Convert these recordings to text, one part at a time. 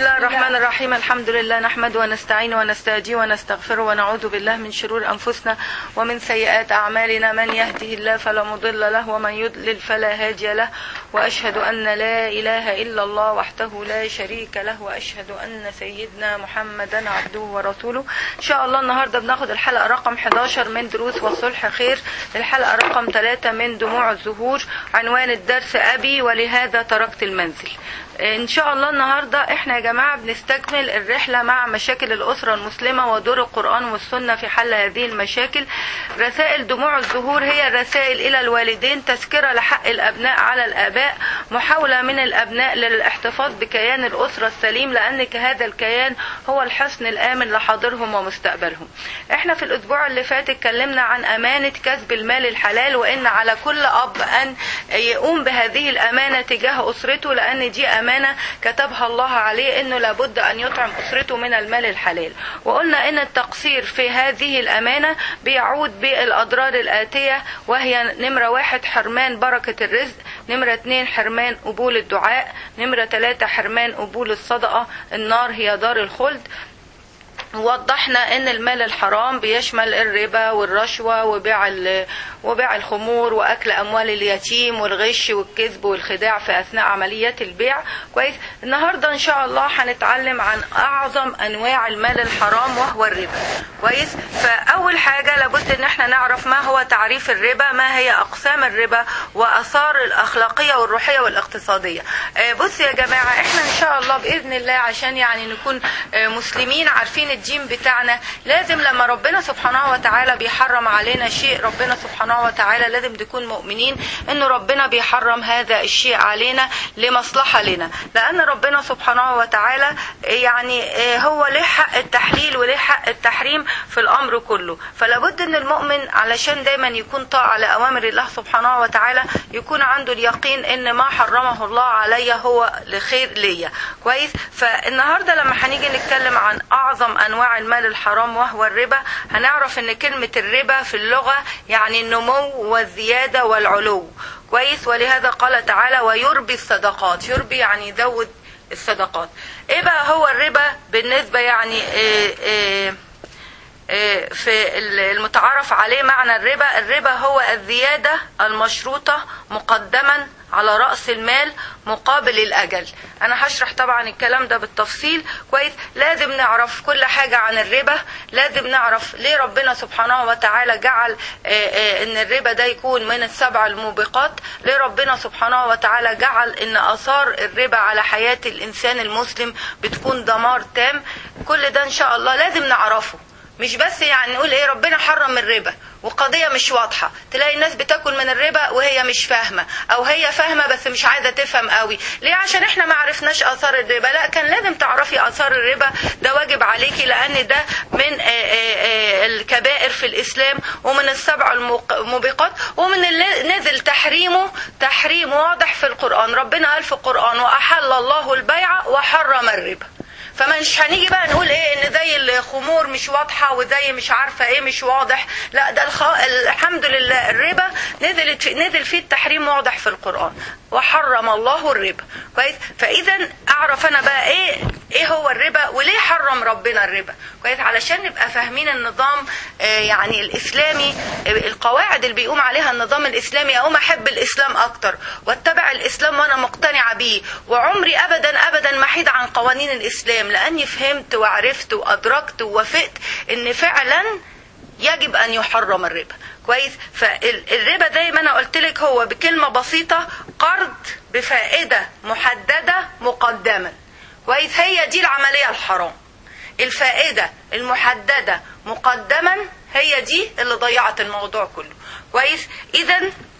الله الرحمن الرحيم الحمد لله نحمد ونستعين ونستهدي ونستغفر ونعوذ بالله من شرور أنفسنا ومن سيئات أعمالنا من يهده الله فلا مضل له ومن يضلل فلا هادي له وأشهد أن لا إله إلا الله وحده لا شريك له وأشهد أن سيدنا محمدا عبده ورسوله إن شاء الله النهاردة بناخد الحلقة رقم 11 من دروس والصلح خير الحلقة رقم 3 من دموع الزهور عنوان الدرس أبي ولهذا تركت المنزل ان شاء الله النهارده احنا يا جماعه بنستكمل الرحله مع مشاكل الاسره المسلمه ودور القران والسنه في حل هذه المشاكل رسائل دموع الزهور هي الرسائل الى الوالدين تذكره لحق الابناء على الاباء محاوله من الابناء للاحتفاظ بكيان الاسره السليم لان هذا الكيان هو الحصن الامن لحاضرهم ومستقبلهم احنا في الاسبوع اللي فات اتكلمنا عن امانه كسب المال الحلال وان على كل اب ان يقوم بهذه الامانه تجاه اسرته لان دي أمانة كتبها الله عليه أنه لابد أن يطعم أسرته من المال الحلال وقلنا أن التقصير في هذه الأمانة بيعود بالأضرار الآتية وهي نمرة واحد حرمان بركة الرزق نمرة اتنين حرمان قبول الدعاء نمرة ثلاثة حرمان قبول الصدقة النار هي دار الخلد وضحنا ان المال الحرام بيشمل الربا والرشوة وبيع وبيع الخمور واكل اموال اليتيم والغش والكذب والخداع في اثناء عمليات البيع كويس النهارده ان شاء الله هنتعلم عن اعظم انواع المال الحرام وهو الربا كويس فاول حاجة لابد ان احنا نعرف ما هو تعريف الربا ما هي اقسام الربا واثار الاخلاقية والروحية والاقتصادية بص يا جماعة احنا ان شاء الله باذن الله عشان يعني نكون مسلمين عارفين الدين بتاعنا لازم لما ربنا سبحانه وتعالى بيحرم علينا شيء ربنا سبحانه وتعالى لازم نكون مؤمنين ان ربنا بيحرم هذا الشيء علينا لمصلحة لنا لان ربنا سبحانه وتعالى يعني هو له حق التحليل وله حق التحريم في الامر كله فلابد ان المؤمن علشان دايما يكون طاعة لاوامر الله سبحانه وتعالى يكون عنده اليقين ان ما حرمه الله علي هو لخير ليا كويس فالنهارده لما هنيجي نتكلم عن اعظم انواع المال الحرام وهو الربا هنعرف ان كلمة الربا في اللغة يعني النمو والزيادة والعلو كويس ولهذا قال تعالى ويربي الصدقات يربي يعني يزود الصدقات ايه بقى هو الربا بالنسبة يعني إيه إيه في المتعارف عليه معنى الربا الربا هو الزيادة المشروطة مقدما على رأس المال مقابل الأجل أنا هشرح طبعا الكلام ده بالتفصيل كويس لازم نعرف كل حاجة عن الربا لازم نعرف ليه ربنا سبحانه وتعالى جعل أن الربا ده يكون من السبع الموبقات ليه ربنا سبحانه وتعالى جعل أن أثار الربا على حياة الإنسان المسلم بتكون دمار تام كل ده إن شاء الله لازم نعرفه مش بس يعني نقول ايه ربنا حرم الربا وقضيه مش واضحه تلاقي الناس بتاكل من الربا وهي مش فاهمه او هي فاهمه بس مش عايزه تفهم قوي ليه عشان احنا ما عرفناش اثار الربا لا كان لازم تعرفي اثار الربا ده واجب عليكي لان ده من الكبائر في الاسلام ومن السبع الموبقات ومن اللي نزل تحريمه تحريم واضح في القران ربنا قال في القران واحل الله البيع وحرم الربا فمش هنيجي بقى نقول ايه ان زي الخمور مش واضحه وزي مش عارفه ايه مش واضح لا ده الخ... الحمد لله الربا نزلت في... نزل فيه التحريم واضح في القران وحرم الله الربا كويس فاذا اعرف انا بقى ايه ايه هو الربا وليه حرم ربنا الربا كويس علشان نبقى فاهمين النظام آه يعني الاسلامي القواعد اللي بيقوم عليها النظام الاسلامي اقوم احب الاسلام اكتر واتبع الاسلام وانا مقتنعه بيه وعمري ابدا ابدا ما احيد عن قوانين الاسلام لاني فهمت وعرفت وادركت ووافقت ان فعلا يجب ان يحرم الربا كويس فالربا زي ما انا قلت لك هو بكلمه بسيطه قرض بفائده محدده مقدما كويس هي دي العمليه الحرام الفائده المحدده مقدما هي دي اللي ضيعت الموضوع كله كويس اذا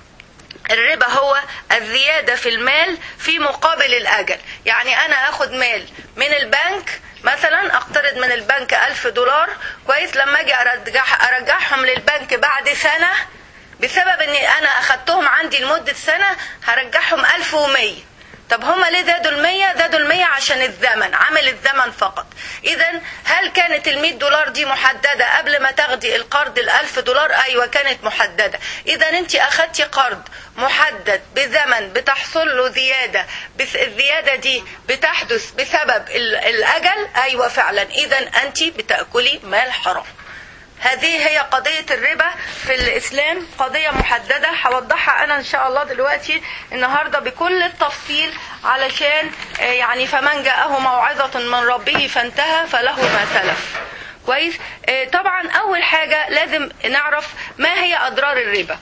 الربا هو الزيادة في المال في مقابل الأجل يعني أنا أخد مال من البنك مثلا اقترض من البنك ألف دولار كويس لما أجي أرجع أرجعهم للبنك بعد سنة بسبب أني أنا أخدتهم عندي لمدة سنة هرجعهم ألف ومية طب هما ليه زادوا المية زادوا المية عشان الزمن عامل الزمن فقط اذا هل كانت المية دولار دي محددة قبل ما تاخدي القرض الالف دولار ايوه كانت محددة اذا انت اخدتي قرض محدد بزمن بتحصل له زيادة بس الزيادة دي بتحدث بسبب ال- الاجل ايوه فعلا اذا انت بتاكلي مال حرام هذه هي قضية الربا في الإسلام قضية محددة هوضحها أنا إن شاء الله دلوقتي النهاردة بكل التفصيل علشان آه، يعني فمن جاءه موعظة من ربه فانتهى فله ما سلف كويس آه، طبعا أول حاجة لازم نعرف ما هي أضرار الربا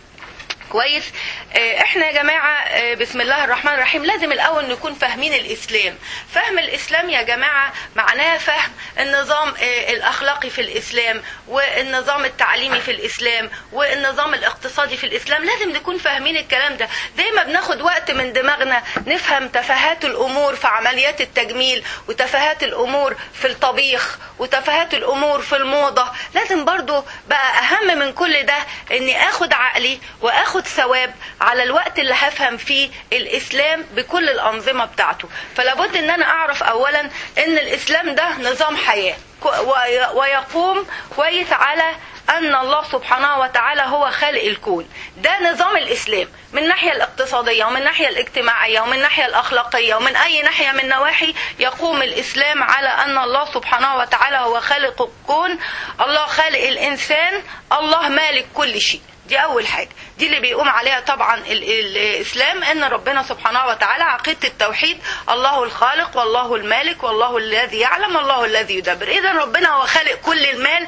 كويس آه، احنا يا جماعه آه، بسم الله الرحمن الرحيم لازم الاول نكون فاهمين الاسلام فهم الاسلام يا جماعه معناه فهم النظام آه، الاخلاقي في الاسلام والنظام التعليمي في الاسلام والنظام الاقتصادي في الاسلام لازم نكون فاهمين الكلام ده زي ما بناخد وقت من دماغنا نفهم تفاهات الامور في عمليات التجميل وتفاهات الامور في الطبيخ وتفاهات الامور في الموضه لازم برضو بقى اهم من كل ده اني اخد عقلي واخد ثواب على الوقت اللي هفهم فيه الاسلام بكل الانظمه بتاعته فلابد ان انا اعرف اولا ان الاسلام ده نظام حياه كو- وي- ويقوم كويس على أن الله سبحانه وتعالى هو خالق الكون ده نظام الإسلام من الناحية الاقتصادية ومن الناحية الاجتماعية ومن الناحية الأخلاقية ومن أي ناحية من نواحي يقوم الإسلام على أن الله سبحانه وتعالى هو خالق الكون الله خالق الإنسان الله مالك كل شيء دي أول حاجة دي اللي بيقوم عليها طبعا ال- الإسلام أن ربنا سبحانه وتعالى عقيدة التوحيد الله الخالق والله المالك والله الذي يعلم والله الذي يدبر إذا ربنا هو خالق كل المال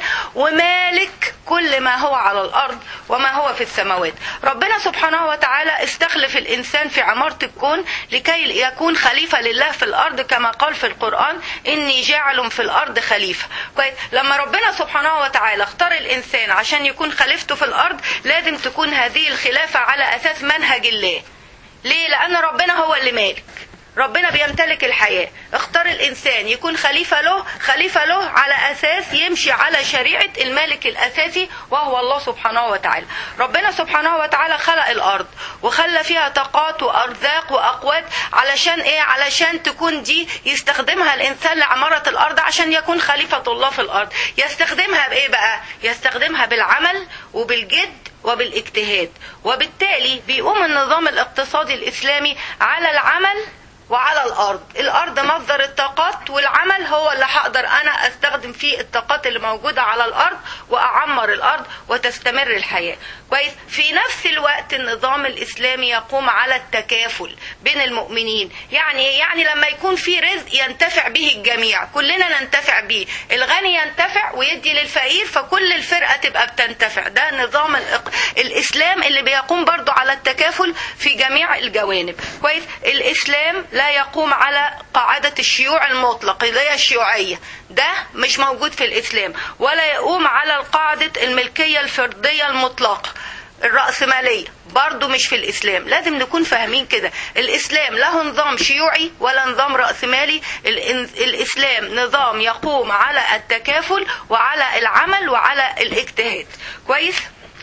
ومالك كل ما هو على الأرض وما هو في السماوات ربنا سبحانه وتعالى استخلف الإنسان في عمارة الكون لكي يكون خليفة لله في الأرض كما قال في القرآن إني جاعل في الأرض خليفة كويس لما ربنا سبحانه وتعالى اختار الإنسان عشان يكون خليفته في الأرض لازم تكون هذه الخلافة على أساس منهج الله ليه لأن ربنا هو اللي مالك ربنا بيمتلك الحياة اختار الإنسان يكون خليفة له خليفة له على أساس يمشي على شريعة المالك الأساسي وهو الله سبحانه وتعالى ربنا سبحانه وتعالى خلق الأرض وخلى فيها طاقات وأرزاق وأقوات علشان إيه علشان تكون دي يستخدمها الإنسان لعمارة الأرض عشان يكون خليفة الله في الأرض يستخدمها بإيه بقى يستخدمها بالعمل وبالجد وبالاجتهاد وبالتالي بيقوم النظام الاقتصادي الإسلامي على العمل وعلى الارض الارض مصدر الطاقات والعمل هو اللي هقدر انا استخدم فيه الطاقات اللي موجوده على الارض واعمر الارض وتستمر الحياه كويس في نفس الوقت النظام الاسلامي يقوم على التكافل بين المؤمنين يعني يعني لما يكون في رزق ينتفع به الجميع كلنا ننتفع به الغني ينتفع ويدي للفقير فكل الفرقه تبقى بتنتفع ده نظام الإق... الاسلام اللي بيقوم برضو على التكافل في جميع الجوانب كويس الاسلام لا يقوم على قاعدة الشيوع المطلق اللي هي الشيوعية ده مش موجود في الإسلام ولا يقوم على قاعدة الملكية الفردية المطلقة الرأسمالية برضو مش في الإسلام لازم نكون فاهمين كده الإسلام له نظام شيوعي ولا نظام رأسمالي الإن- الإسلام نظام يقوم على التكافل وعلى العمل وعلى الاجتهاد كويس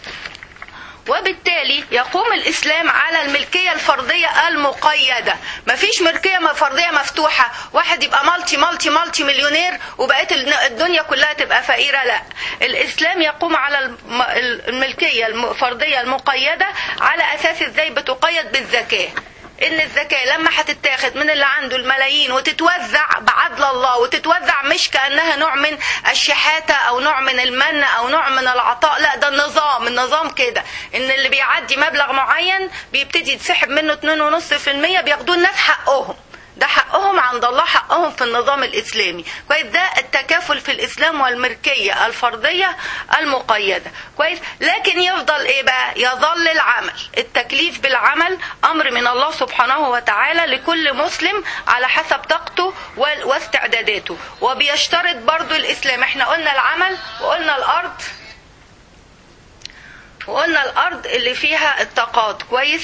وبالتالي يقوم الاسلام على الملكيه الفرديه المقيده مفيش ملكيه فرديه مفتوحه واحد يبقى مالتي مالتي مالتي مليونير وبقيت الدنيا كلها تبقى فقيره لا الاسلام يقوم على الم- الملكيه الفرديه المقيده على اساس ازاي بتقيد بالزكاه ان الزكاه لما هتتاخد من اللي عنده الملايين وتتوزع بعدل الله وتتوزع مش كانها نوع من الشحاته او نوع من المن او نوع من العطاء لا ده النظام النظام كده ان اللي بيعدي مبلغ معين بيبتدي يتسحب منه 2.5% بياخدوه الناس حقهم ده حقهم عند الله حقهم في النظام الاسلامي كويس ده التكافل في الاسلام والملكيه الفرديه المقيده كويس لكن يفضل ايه بقى يظل العمل التكليف بالعمل امر من الله سبحانه وتعالى لكل مسلم على حسب طاقته وال- واستعداداته وبيشترط برضو الاسلام احنا قلنا العمل وقلنا الارض وقلنا الارض اللي فيها الطاقات كويس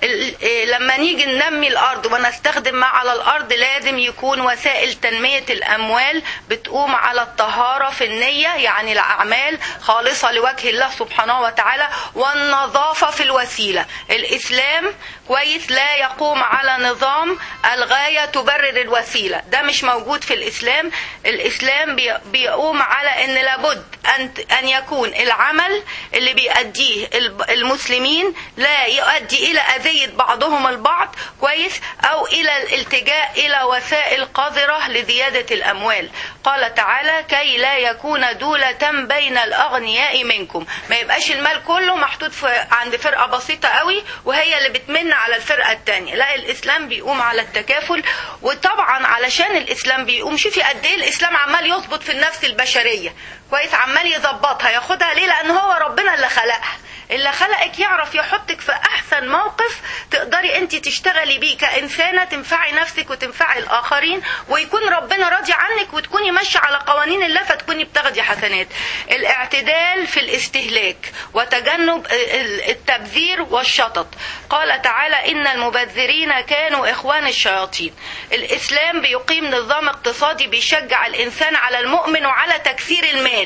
ال- إيه لما نيجي ننمي الارض ونستخدم ما على الارض لازم يكون وسائل تنميه الاموال بتقوم على الطهاره في النيه يعني الاعمال خالصه لوجه الله سبحانه وتعالى والنظافه في الوسيله الاسلام كويس لا يقوم على نظام الغايه تبرر الوسيله ده مش موجود في الاسلام الاسلام بي- بيقوم على ان لابد ان ان يكون العمل اللي بيأديه الب- المسلمين لا يؤدي الى اذيه بعضهم البعض كويس او الى الالتجاء الى وسائل قذره لزياده الاموال قال تعالى كي لا يكون دولة بين الاغنياء منكم ما يبقاش المال كله محطوط في عند فرقه بسيطه قوي وهي اللي بتمن على الفرقه الثانيه لا الاسلام بيقوم على التكافل وطبعا علشان الاسلام بيقوم شوفي قد ايه الاسلام عمال يظبط في النفس البشريه كويس عمال يظبطها ياخدها ليه لان هو ربنا اللي خلقها اللي خلقك يعرف يحطك في احسن موقف تقدري انت تشتغلي بيه كانسانه تنفعي نفسك وتنفعي الاخرين ويكون ربنا راضي عنك وتكوني ماشيه على قوانين الله فتكوني بتاخدي حسنات الاعتدال في الاستهلاك وتجنب ال- التبذير والشطط قال تعالى ان المبذرين كانوا اخوان الشياطين الاسلام بيقيم نظام اقتصادي بيشجع الانسان على المؤمن وعلى تكسير المال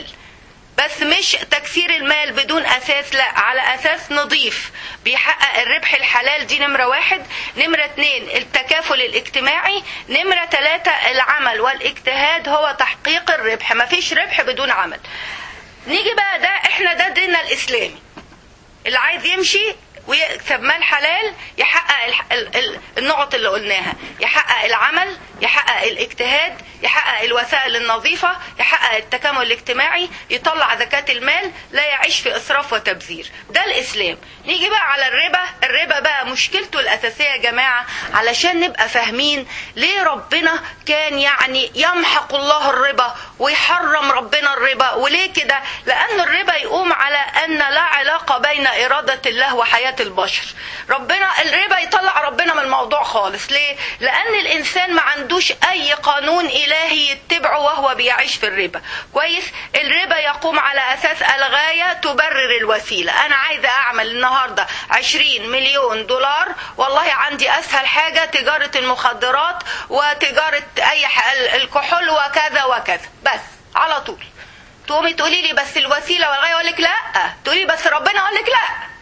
بس مش تكسير المال بدون اساس لا على اساس نظيف بيحقق الربح الحلال دي نمرة واحد نمرة اتنين التكافل الاجتماعي نمرة تلاتة العمل والاجتهاد هو تحقيق الربح مفيش ربح بدون عمل نيجي بقى ده احنا ده ديننا الاسلامي اللي عايز يمشي ويكسب مال حلال يحقق الح- ال- ال- النقط اللي قلناها يحقق العمل يحقق الاجتهاد يحقق الوسائل النظيفة يحقق التكامل الاجتماعي يطلع زكاة المال لا يعيش في إسراف وتبذير ده الإسلام نيجي بقى على الربا الربا بقى مشكلته الأساسية يا جماعة علشان نبقى فاهمين ليه ربنا كان يعني يمحق الله الربا ويحرم ربنا الربا وليه كده لأن الربا يقوم على أن لا علاقة بين إرادة الله وحياة البشر ربنا الربا يطلع ربنا من الموضوع خالص ليه لأن الإنسان ما عندوش أي قانون إلهي يتبعه وهو بيعيش في الربا كويس الربا يقوم على أساس الغاية تبرر الوسيلة أنا عايزة أعمل النهاردة 20 مليون دولار والله عندي أسهل حاجة تجارة المخدرات وتجارة أي ح- الكحول وكذا وكذا بس على طول تقومي تقولي لي بس الوسيلة والغاية أقول لك لا تقولي بس ربنا أقول لك لا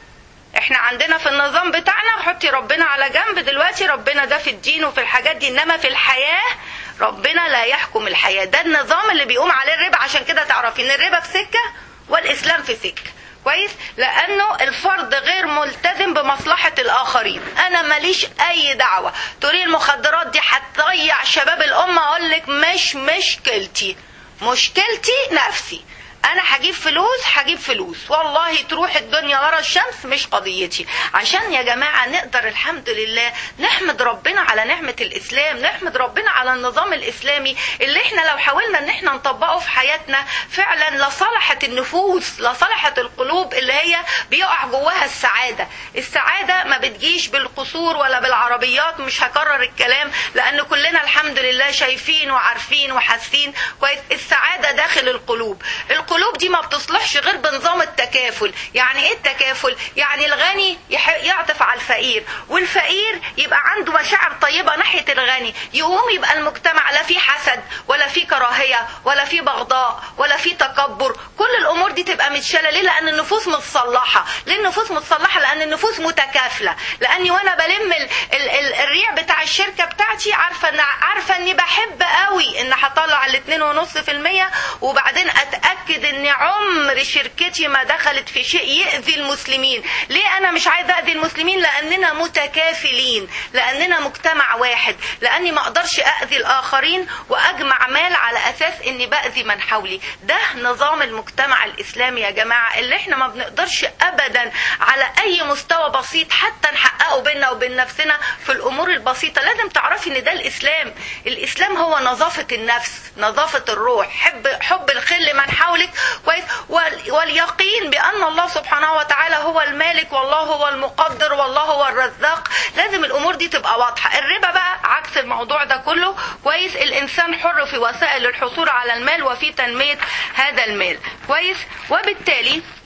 احنا عندنا في النظام بتاعنا حطي ربنا على جنب دلوقتي ربنا ده في الدين وفي الحاجات دي انما في الحياة ربنا لا يحكم الحياة ده النظام اللي بيقوم عليه الربا عشان كده تعرفي ان الربا في سكة والاسلام في سكة كويس لانه الفرد غير ملتزم بمصلحة الاخرين انا ماليش اي دعوة تقولي المخدرات دي هتضيع شباب الامة اقول لك مش مشكلتي مشكلتي نفسي انا هجيب فلوس هجيب فلوس والله تروح الدنيا ورا الشمس مش قضيتي عشان يا جماعة نقدر الحمد لله نحمد ربنا على نعمة الاسلام نحمد ربنا على النظام الاسلامي اللي احنا لو حاولنا ان احنا نطبقه في حياتنا فعلا لصلحت النفوس لصلحت القلوب اللي هي بيقع جواها السعادة السعادة ما بتجيش بالقصور ولا بالعربيات مش هكرر الكلام لان كلنا الحمد لله شايفين وعارفين وحاسين كويس السعادة داخل القلوب القلوب دي ما بتصلحش غير بنظام التكافل يعني ايه التكافل يعني الغني يح- يعطف على الفقير والفقير يبقى عنده مشاعر طيبة ناحية الغني يقوم يبقى المجتمع لا فيه حسد ولا فيه كراهية ولا فيه بغضاء ولا فيه تكبر كل الامور دي تبقى متشالة ليه لان النفوس متصلحة ليه النفوس متصلحة لان النفوس متكافلة لاني وانا بلم ال ال ال الريع بتاع الشركة بتاعتي عارفة ان عارفة اني بحب قوي ان هطلع الاتنين ونص في المية وبعدين اتأكد ان عمر شركتي ما دخلت في شيء يأذي المسلمين ليه انا مش عايزة اذي المسلمين لاننا متكافلين لاننا مجتمع واحد لاني ما اقدرش اذي الاخرين واجمع مال على اساس اني باذي من حولي ده نظام المجتمع الاسلامي يا جماعة اللي احنا ما بنقدرش ابدا على اي مستوى بسيط حتى نحققه بيننا وبين نفسنا في الامور البسيطة لازم تعرفي ان ده الاسلام الاسلام هو نظافة النفس نظافة الروح حب حب الخير لمن حولك كويس وال- واليقين بان الله سبحانه وتعالى هو المالك والله هو المقدر والله هو الرزاق لازم الامور دي تبقى واضحة الربا بقى عكس الموضوع ده كله كويس الانسان حر في وسائل الحصول على المال وفي تنمية هذا المال كويس وبالتالي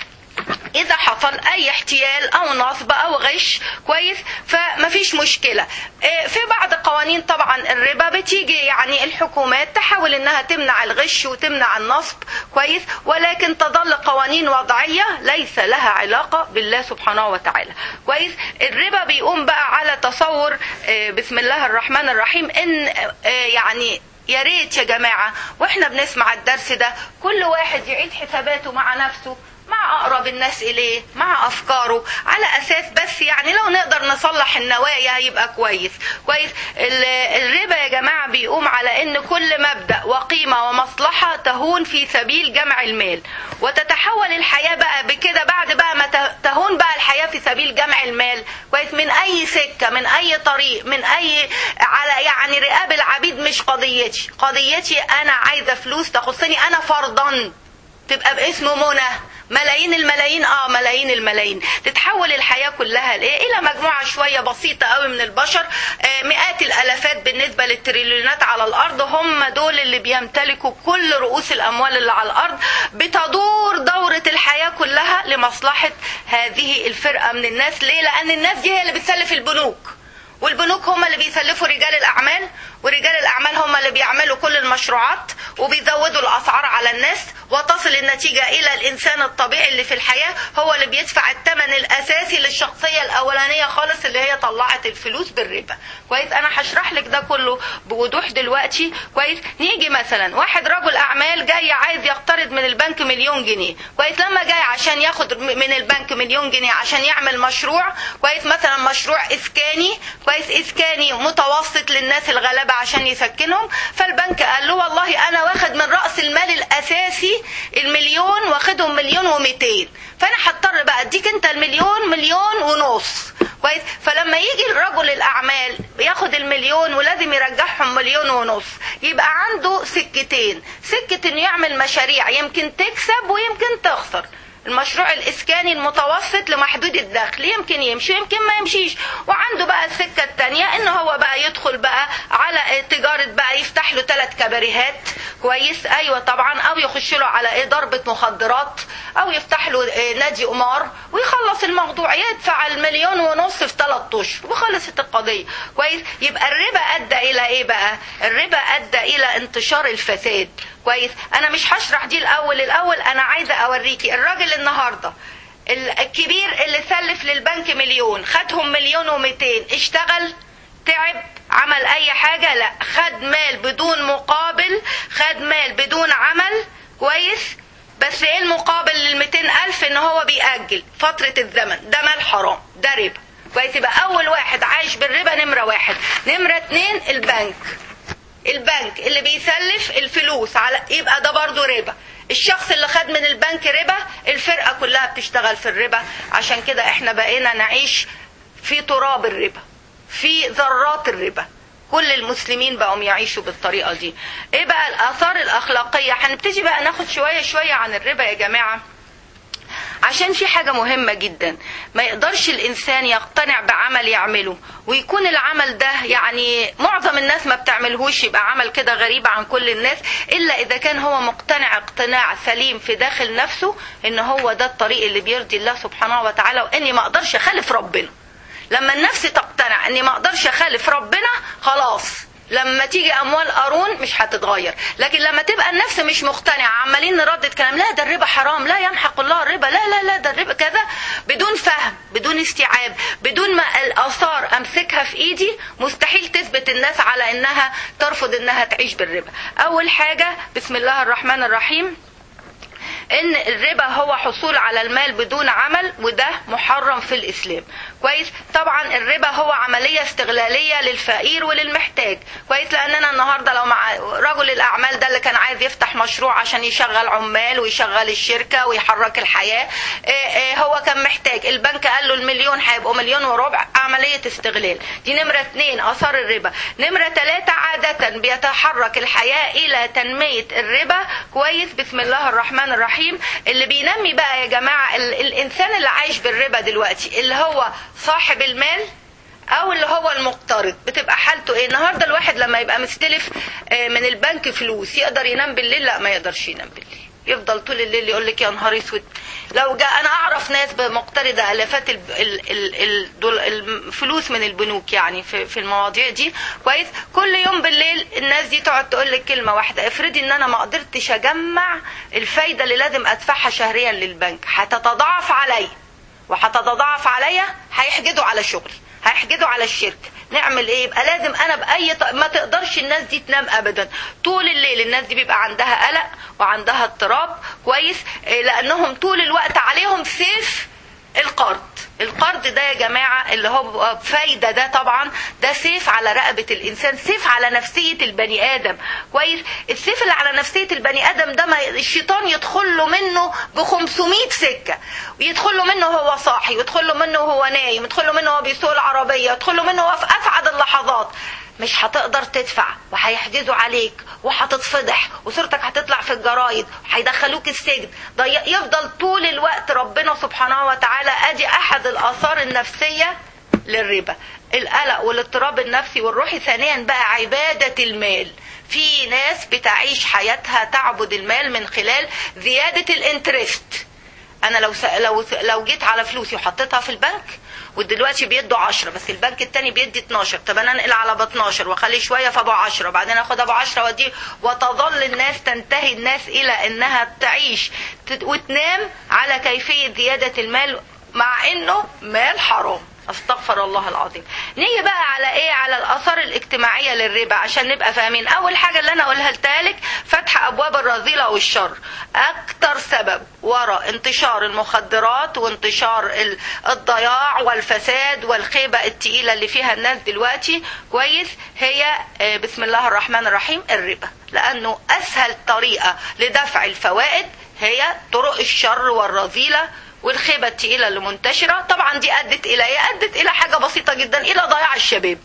اذا حصل اي احتيال او نصب او غش كويس فمفيش مشكله إيه، في بعض قوانين طبعا الربا بتيجي يعني الحكومات تحاول انها تمنع الغش وتمنع النصب كويس ولكن تظل قوانين وضعيه ليس لها علاقه بالله سبحانه وتعالى كويس الربا بيقوم بقى على تصور إيه، بسم الله الرحمن الرحيم ان إيه، يعني يا ريت يا جماعه واحنا بنسمع الدرس ده كل واحد يعيد حساباته مع نفسه مع اقرب الناس اليه مع افكاره على اساس بس يعني لو نقدر نصلح النوايا يبقى كويس كويس ال- الربا يا جماعه بيقوم على ان كل مبدا وقيمه ومصلحه تهون في سبيل جمع المال وتتحول الحياه بقى بكده بعد بقى ما ته- تهون بقى الحياه في سبيل جمع المال كويس من اي سكه من اي طريق من اي على يعني رقاب العبيد مش قضيتي قضيتي انا عايزه فلوس تخصني انا فرضا تبقى باسم منى ملايين الملايين اه ملايين الملايين تتحول الحياه كلها لايه الى مجموعه شويه بسيطه قوي من البشر آه مئات الالافات بالنسبه للتريليونات على الارض هم دول اللي بيمتلكوا كل رؤوس الاموال اللي على الارض بتدور دوره الحياه كلها لمصلحه هذه الفرقه من الناس ليه لان الناس دي هي اللي بتسلف البنوك والبنوك هم اللي بيسلفوا رجال الاعمال ورجال الاعمال هم اللي بيعملوا كل المشروعات وبيزودوا الاسعار على الناس وتصل النتيجه الى الانسان الطبيعي اللي في الحياه هو اللي بيدفع الثمن الاساسي للشخصيه الاولانيه خالص اللي هي طلعت الفلوس بالربا كويس انا هشرح لك ده كله بوضوح دلوقتي كويس نيجي مثلا واحد رجل اعمال جاي عايز يقترض من البنك مليون جنيه كويس لما جاي عشان ياخد من البنك مليون جنيه عشان يعمل مشروع كويس مثلا مشروع اسكاني كويس اسكاني متوسط للناس الغلابه عشان يسكنهم فالبنك قال له والله انا واخد من راس المال الاساسي المليون واخدهم مليون ومئتين فانا هضطر بقى اديك انت المليون مليون ونص كويس فلما يجي الرجل الاعمال ياخد المليون ولازم يرجعهم مليون ونص يبقى عنده سكتين سكه انه يعمل مشاريع يمكن تكسب ويمكن تخسر المشروع الاسكاني المتوسط لمحدود الدخل يمكن يمشي يمكن ما يمشيش وعنده بقى السكه الثانيه ان هو بقى يدخل بقى على تجاره بقى يفتح له ثلاث كباريهات كويس ايوه طبعا او يخش له على ايه ضربه مخدرات او يفتح له إيه نادي قمار ويخلص الموضوع يدفع المليون ونص في ثلاث اشهر وخلصت القضيه كويس يبقى الربا ادى الى ايه بقى الربا ادى الى انتشار الفساد كويس انا مش هشرح دي الاول الاول انا عايزه اوريكي الراجل النهارده الكبير اللي سلف للبنك مليون خدهم مليون ومئتين اشتغل تعب عمل اي حاجة لا خد مال بدون مقابل خد مال بدون عمل كويس بس ايه المقابل للميتين الف ان هو بيأجل فترة الزمن ده مال حرام ده ربا كويس يبقى اول واحد عايش بالربا نمرة واحد نمرة اتنين البنك البنك اللي بيسلف الفلوس على يبقى ده برضه ربا الشخص اللي خد من البنك ربا الفرقة كلها بتشتغل في الربا عشان كده احنا بقينا نعيش في تراب الربا في ذرات الربا كل المسلمين بقوا يعيشوا بالطريقة دي ايه بقى الاثار الاخلاقية هنبتدي بقى ناخد شوية شوية عن الربا يا جماعة عشان في حاجة مهمة جدا ما يقدرش الإنسان يقتنع بعمل يعمله ويكون العمل ده يعني معظم الناس ما بتعملهوش يبقى عمل كده غريب عن كل الناس إلا إذا كان هو مقتنع اقتناع سليم في داخل نفسه إن هو ده الطريق اللي بيرضي الله سبحانه وتعالى وإني ما أقدرش أخالف ربنا لما النفس تقتنع إني ما أقدرش أخالف ربنا خلاص لما تيجي اموال قارون مش هتتغير لكن لما تبقى النفس مش مقتنعه عمالين نردد كلام لا ده الربا حرام لا يمحق الله الربا لا لا لا ده الربا كذا بدون فهم بدون استيعاب بدون ما الاثار امسكها في ايدي مستحيل تثبت الناس على انها ترفض انها تعيش بالربا اول حاجه بسم الله الرحمن الرحيم ان الربا هو حصول على المال بدون عمل وده محرم في الاسلام كويس طبعا الربا هو عمليه استغلاليه للفقير وللمحتاج كويس لاننا النهارده لو مع رجل الاعمال ده اللي كان عايز يفتح مشروع عشان يشغل عمال ويشغل الشركه ويحرك الحياه إيه إيه هو كان محتاج البنك قال له المليون هيبقوا مليون وربع عمليه استغلال دي نمره اثنين اثار الربا نمره ثلاثه عاده بيتحرك الحياه الى تنميه الربا كويس بسم الله الرحمن الرحيم اللي بينمي بقى يا جماعه الانسان اللي عايش بالربا دلوقتي اللي هو صاحب المال او اللي هو المقترض بتبقى حالته ايه النهارده الواحد لما يبقى مستلف من البنك فلوس يقدر ينام بالليل لا ما يقدرش ينام بالليل يفضل طول الليل يقول لك يا نهار اسود لو جاء انا اعرف ناس مقترضه الافات ال- ال- ال- الدول- الفلوس من البنوك يعني في في المواضيع دي كويس كل يوم بالليل الناس دي تقعد تقول لك كلمه واحده افرضي ان انا ما قدرتش اجمع الفايده اللي لازم ادفعها شهريا للبنك هتتضاعف عليا وهتتضاعف عليا هيحجدوا على شغلي هيحجدوا على الشركه نعمل ايه يبقى لازم انا باي ط... ما تقدرش الناس دي تنام ابدا طول الليل الناس دي بيبقى عندها قلق وعندها اضطراب كويس إيه، لانهم طول الوقت عليهم سيف القرض القرض ده يا جماعة اللي هو فايدة ده طبعا ده سيف على رقبة الإنسان سيف على نفسية البني آدم كويس السيف اللي على نفسية البني آدم ده ما الشيطان يدخل له منه ب 500 سكة ويدخل له منه وهو صاحي ويدخل له منه وهو نايم ويدخل له منه وهو بيسوق العربية ويدخل له منه وهو في أسعد اللحظات مش هتقدر تدفع وهيحجزوا عليك وهتتفضح وصورتك هتطلع في الجرايد وهيدخلوك السجن ده ي- يفضل طول الوقت ربنا سبحانه وتعالى ادي احد الاثار النفسيه للربا القلق والاضطراب النفسي والروحي ثانيا بقى عباده المال في ناس بتعيش حياتها تعبد المال من خلال زياده الانترست انا لو س... لو لو جيت على فلوسي وحطيتها في البنك ودلوقتي بيدوا 10 بس البنك التاني بيدي 12 طب انا انقل على ب 12 واخلي شويه في ابو 10 وبعدين اخد ابو 10 واديه وتظل الناس تنتهي الناس الى انها تعيش تت- وتنام على كيفيه زياده المال مع انه مال حرام استغفر الله العظيم نيجي بقى على ايه على الاثار الاجتماعيه للربا عشان نبقى فاهمين اول حاجه اللي انا اقولها لك فتح ابواب الرذيله والشر اكتر سبب وراء انتشار المخدرات وانتشار ال- الضياع والفساد والخيبه التقيله اللي فيها الناس دلوقتي كويس هي آه، بسم الله الرحمن الرحيم الربا لانه اسهل طريقه لدفع الفوائد هي طرق الشر والرذيله والخيبة التقيلة اللي منتشرة طبعا دي أدت إلى إيه؟ أدت إلى حاجة بسيطة جدا إلى ضياع الشباب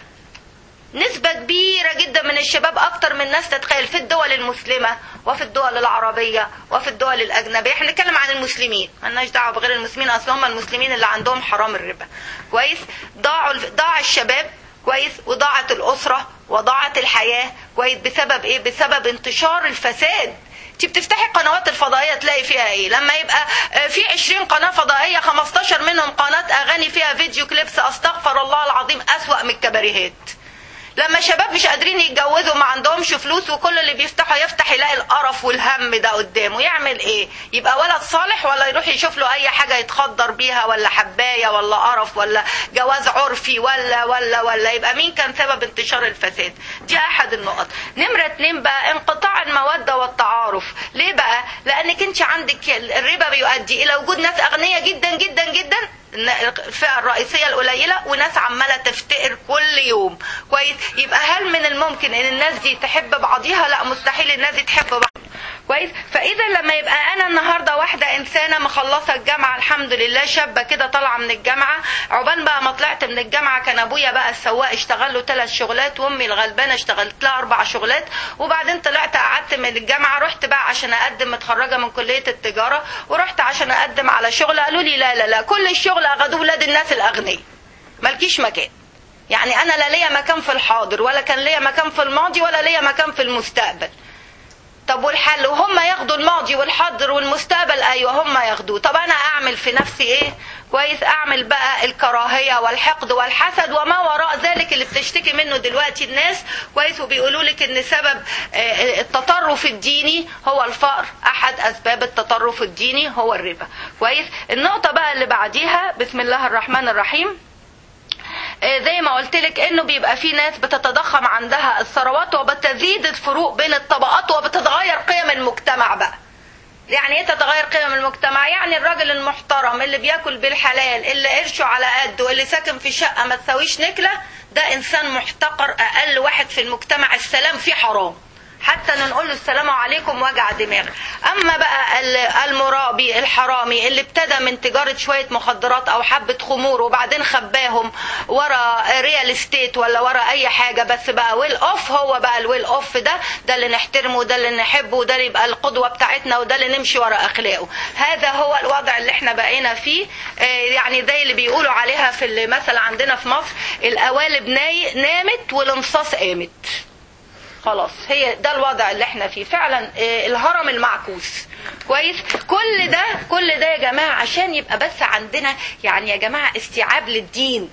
نسبة كبيرة جدا من الشباب أكتر من الناس تتخيل في الدول المسلمة وفي الدول العربية وفي الدول الأجنبية احنا نتكلم عن المسلمين مالناش دعوة بغير المسلمين أصل هم المسلمين اللي عندهم حرام الربا كويس ضاعوا ضاع الشباب كويس وضاعت الأسرة وضاعت الحياة كويس بسبب إيه بسبب انتشار الفساد انت بتفتحي القنوات الفضائيه تلاقي فيها ايه لما يبقى آه، في 20 قناه فضائيه 15 منهم قناه اغاني فيها فيديو كليبس استغفر الله العظيم اسوا من الكباريهات لما شباب مش قادرين يتجوزوا ما عندهمش فلوس وكل اللي بيفتحوا يفتح يلاقي القرف والهم ده قدامه يعمل ايه يبقى ولد صالح ولا يروح يشوف له اي حاجه يتخدر بيها ولا حبايه ولا قرف ولا جواز عرفي ولا ولا ولا يبقى مين كان سبب انتشار الفساد دي احد النقط نمره اتنين بقى انقطاع الموده والتعارف ليه بقى لانك انت عندك الربا بيؤدي الى وجود ناس اغنياء جدا جدا جدا الفئة الرئيسية القليلة وناس عمالة تفتقر كل يوم كويس يبقى هل من الممكن ان الناس دي تحب بعضيها لا مستحيل الناس دي تحب بعض كويس فاذا لما يبقى انا النهارده واحده انسانه مخلصه الجامعه الحمد لله شابه كده طالعه من الجامعه عقبال بقى ما طلعت من الجامعه كان ابويا بقى السواق اشتغل له ثلاث شغلات وامي الغلبانه اشتغلت لها اربع شغلات وبعدين طلعت قعدت من الجامعه رحت بقى عشان اقدم متخرجه من كليه التجاره ورحت عشان اقدم على شغل قالوا لي لا لا لا كل الشغل اخدوه ولاد الناس الاغنياء مالكيش مكان يعني انا لا ليا مكان في الحاضر ولا كان ليا مكان في الماضي ولا ليا مكان في المستقبل طب والحل وهم ياخدوا الماضي والحاضر والمستقبل ايوه هم ياخدوه طب انا اعمل في نفسي ايه كويس اعمل بقى الكراهيه والحقد والحسد وما وراء ذلك اللي بتشتكي منه دلوقتي الناس كويس وبيقولوا لك ان سبب آه، التطرف الديني هو الفقر احد اسباب التطرف الديني هو الربا كويس النقطه بقى اللي بعديها بسم الله الرحمن الرحيم آه، زي ما قلت لك انه بيبقى في ناس بتتضخم عندها الثروات وبتزيد الفروق بين الطبقات وبتتغير قيم المجتمع بقى يعني ايه تتغير قيم المجتمع يعني الراجل المحترم اللي بياكل بالحلال اللي قرشه على قده اللي ساكن في شقه ما تساويش نكله ده انسان محتقر اقل واحد في المجتمع السلام فيه حرام حتى نقول له السلام عليكم وجع دماغ اما بقى ال- المرابي الحرامي اللي ابتدى من تجاره شويه مخدرات او حبه خمور وبعدين خباهم ورا ريال استيت ولا ورا اي حاجه بس بقى ويل اوف هو بقى الويل اوف ده ده اللي نحترمه وده اللي نحبه وده اللي يبقى القدوه بتاعتنا وده اللي نمشي ورا اخلاقه هذا هو الوضع اللي احنا بقينا فيه آه، يعني زي اللي بيقولوا عليها في المثل عندنا في مصر القوالب ناي- نامت والانصاص قامت خلاص هي ده الوضع اللي احنا فيه فعلا آه، الهرم المعكوس كويس كل ده كل ده يا جماعه عشان يبقى بس عندنا يعني يا جماعه استيعاب للدين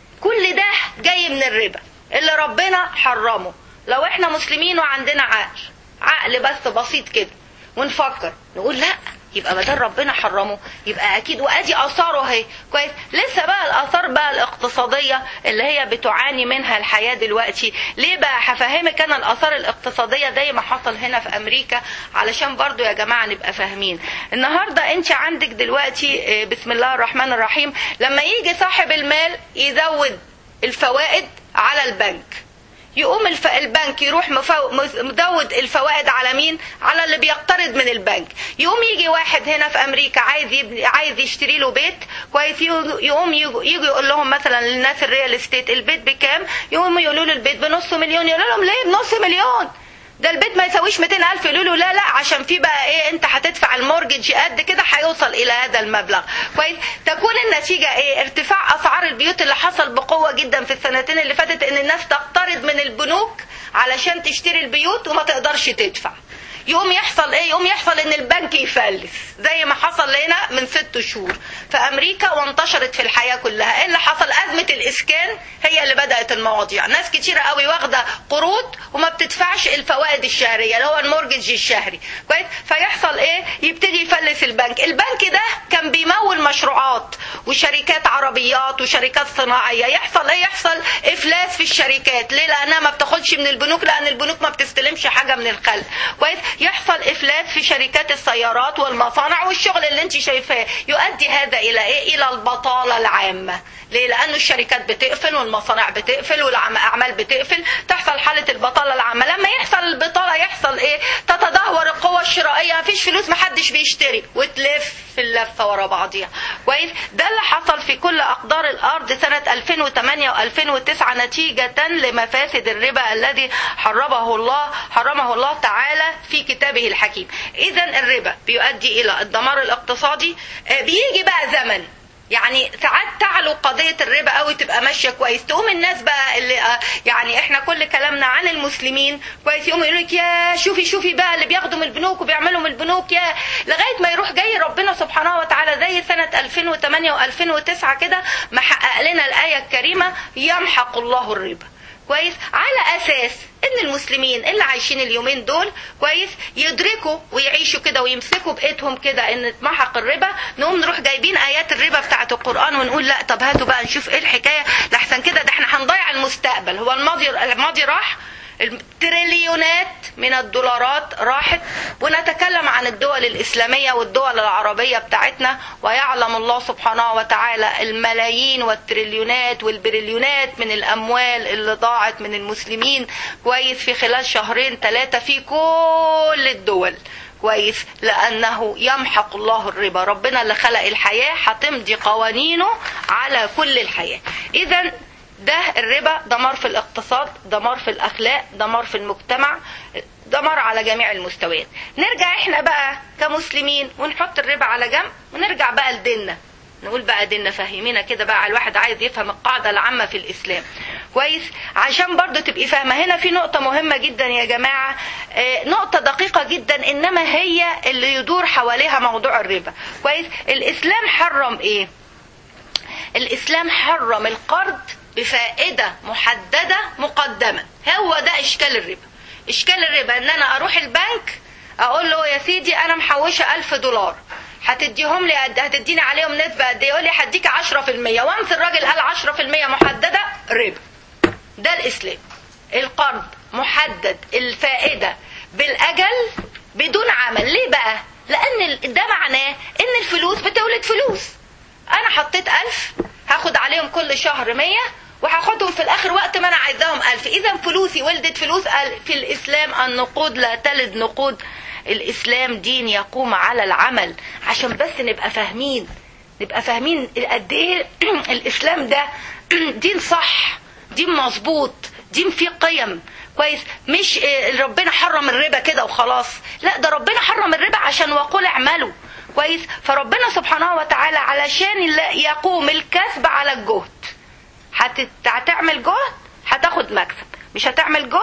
كل ده جاي من الربا اللي ربنا حرمه لو احنا مسلمين وعندنا عقل عقل بس بسيط كده ونفكر نقول لا يبقى ما دام ربنا حرمه يبقى اكيد وادي اثاره اهي كويس لسه بقى الاثار بقى الاقتصاديه اللي هي بتعاني منها الحياه دلوقتي ليه بقى هفهمك انا الاثار الاقتصاديه زي ما حصل هنا في امريكا علشان برضو يا جماعه نبقى فاهمين النهارده انت عندك دلوقتي آه، بسم الله الرحمن الرحيم لما يجي صاحب المال يزود الفوائد على البنك يقوم الف... البنك يروح مفو... مزود الفوائد على مين؟ على اللي بيقترض من البنك. يقوم يجي واحد هنا في امريكا عايز يبني... عايز يشتري له بيت كويس يقوم يقوم يجي يجي يقول لهم مثلا للناس الريال استيت البيت بكام؟ يقوموا يقولوا له البيت بنص مليون يقول لهم ليه بنص مليون؟ ده البيت ما يساويش 200 ألف يقولوا له لا لا عشان في بقى ايه انت هتدفع المورجج قد كده هيوصل الى هذا المبلغ كويس تكون النتيجة ايه ارتفاع اسعار البيوت اللي حصل بقوة جدا في السنتين اللي فاتت ان الناس تقترض من البنوك علشان تشتري البيوت وما تقدرش تدفع يقوم يحصل ايه يقوم يحصل ان البنك يفلس زي ما حصل هنا من ست شهور في امريكا وانتشرت في الحياه كلها ايه اللي حصل ازمه الاسكان هي اللي بدات المواضيع ناس كتيره قوي واخده قروض وما بتدفعش الفوائد الشهريه اللي هو المورجج الشهري كويس فيحصل ايه يبتدي يفلس البنك البنك ده كان بيمول مشروعات وشركات عربيات وشركات صناعيه يحصل ايه يحصل افلاس في الشركات ليه لانها ما بتاخدش من البنوك لان البنوك ما بتستلمش حاجه من الخلق كويس يحصل افلاس في شركات السيارات والمصانع والشغل اللي انت شايفاه يؤدي هذا الى ايه الى البطاله العامه ليه لانه الشركات بتقفل والمصانع بتقفل والاعمال بتقفل تحصل حاله البطاله العامه لما يحصل البطاله يحصل ايه تتدهور القوه الشرائيه مفيش فلوس محدش بيشتري وتلف في اللفه ورا بعضيها كويس ده اللي حصل في كل اقدار الارض سنه 2008 و2009 نتيجه لمفاسد الربا الذي حرمه الله حرمه الله تعالى في كتابه الحكيم اذا الربا بيؤدي الى الدمار الاقتصادي آه، بيجي بقى زمن يعني ساعات تعلو قضية الربا قوي تبقى ماشية كويس تقوم الناس بقى اللي آه، يعني احنا كل كلامنا عن المسلمين كويس يقوموا يقولوا لك يا شوفي شوفي بقى اللي بياخدوا من البنوك وبيعملوا من البنوك يا لغاية ما يروح جاي ربنا سبحانه وتعالى زي سنة 2008 و2009 كده محقق لنا الآية الكريمة يمحق الله الربا كويس على اساس ان المسلمين اللي عايشين اليومين دول كويس يدركوا ويعيشوا كده ويمسكوا بايدهم كده ان اتمحق الربا نقوم نروح جايبين ايات الربا بتاعه القران ونقول لا طب هاتوا بقى نشوف ايه الحكايه لحسن كده ده احنا هنضيع المستقبل هو الماضي الماضي راح التريليونات من الدولارات راحت ونتكلم عن الدول الإسلامية والدول العربية بتاعتنا ويعلم الله سبحانه وتعالى الملايين والتريليونات والبريليونات من الأموال اللي ضاعت من المسلمين كويس في خلال شهرين ثلاثة في كل الدول كويس لأنه يمحق الله الربا ربنا اللي خلق الحياة هتمضي قوانينه على كل الحياة إذا ده الربا دمار في الاقتصاد دمار في الاخلاق دمار في المجتمع دمار على جميع المستويات نرجع احنا بقى كمسلمين ونحط الربا على جنب ونرجع بقى لديننا نقول بقى ديننا فهمينا كده بقى الواحد عايز يفهم القاعدة العامة في الإسلام كويس عشان برضو تبقي فاهمة هنا في نقطة مهمة جدا يا جماعة آه، نقطة دقيقة جدا إنما هي اللي يدور حواليها موضوع الربا كويس الإسلام حرم إيه الإسلام حرم القرض بفائدة محددة مقدما هو ده إشكال الربا إشكال الربا إن أنا أروح البنك أقول له يا سيدي أنا محوشة ألف دولار هتديهم لي قد هتديني عليهم نسبة قد إيه؟ يقول لي هديك 10% وانس الراجل قال 10% محددة ربا ده الإسلام القرض محدد الفائدة بالأجل بدون عمل ليه بقى؟ لأن ده معناه إن الفلوس بتولد فلوس أنا حطيت ألف هاخد عليهم كل شهر مية وهاخدهم في الاخر وقت ما انا عايزاهم ألف اذا فلوسي ولدت فلوس في الاسلام النقود لا تلد نقود الاسلام دين يقوم على العمل عشان بس نبقى فاهمين نبقى فاهمين قد ايه الاسلام ده دين صح دين مظبوط دين فيه قيم كويس مش ربنا حرم الربا كده وخلاص لا ده ربنا حرم الربا عشان وقول اعملوا كويس فربنا سبحانه وتعالى علشان يقوم الكسب على الجهد هتعمل جهد هتاخد مكسب مش هتعمل جهد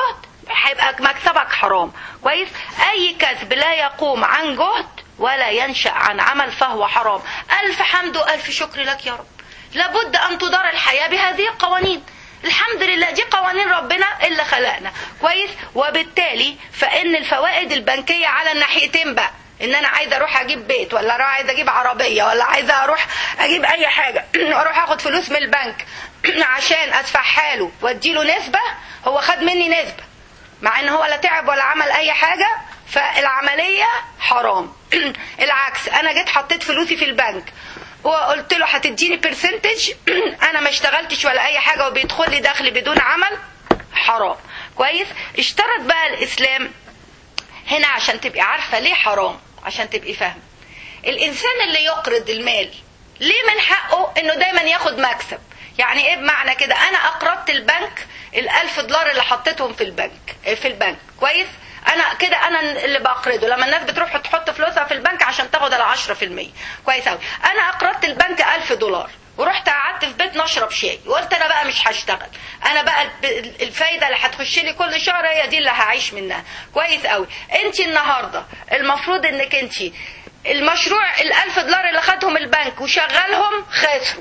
هيبقى مكسبك حرام كويس اي كسب لا يقوم عن جهد ولا ينشا عن عمل فهو حرام الف حمد والف شكر لك يا رب لابد ان تدار الحياه بهذه القوانين الحمد لله دي قوانين ربنا اللي خلقنا كويس وبالتالي فان الفوائد البنكيه على الناحيتين بقى ان انا عايزه اروح اجيب بيت ولا اروح عايزه اجيب عربيه ولا عايزه اروح اجيب اي حاجه واروح اخد فلوس من البنك عشان ادفعها له واديله نسبه هو خد مني نسبه مع ان هو لا تعب ولا عمل اي حاجه فالعمليه حرام العكس انا جيت حطيت فلوسي في البنك وقلت له هتديني برسنتج انا ما اشتغلتش ولا اي حاجه وبيدخل لي دخل بدون عمل حرام كويس اشترط بقى الاسلام هنا عشان تبقي عارفه ليه حرام عشان تبقي فاهمه الانسان اللي يقرض المال ليه من حقه انه دايما ياخد مكسب يعني ايه بمعنى كده انا اقرضت البنك الالف دولار اللي حطيتهم في البنك في البنك كويس انا كده انا اللي بقرضه لما الناس بتروح تحط فلوسها في البنك عشان تاخد ال 10% كويس قوي انا اقرضت البنك 1000 دولار ورحت قعدت في بيت نشرب شاي وقلت انا بقى مش هشتغل انا بقى الفايده اللي هتخش لي كل شهر هي دي اللي هعيش منها كويس قوي انت النهارده المفروض انك انت المشروع الألف دولار اللي خدهم البنك وشغلهم خسروا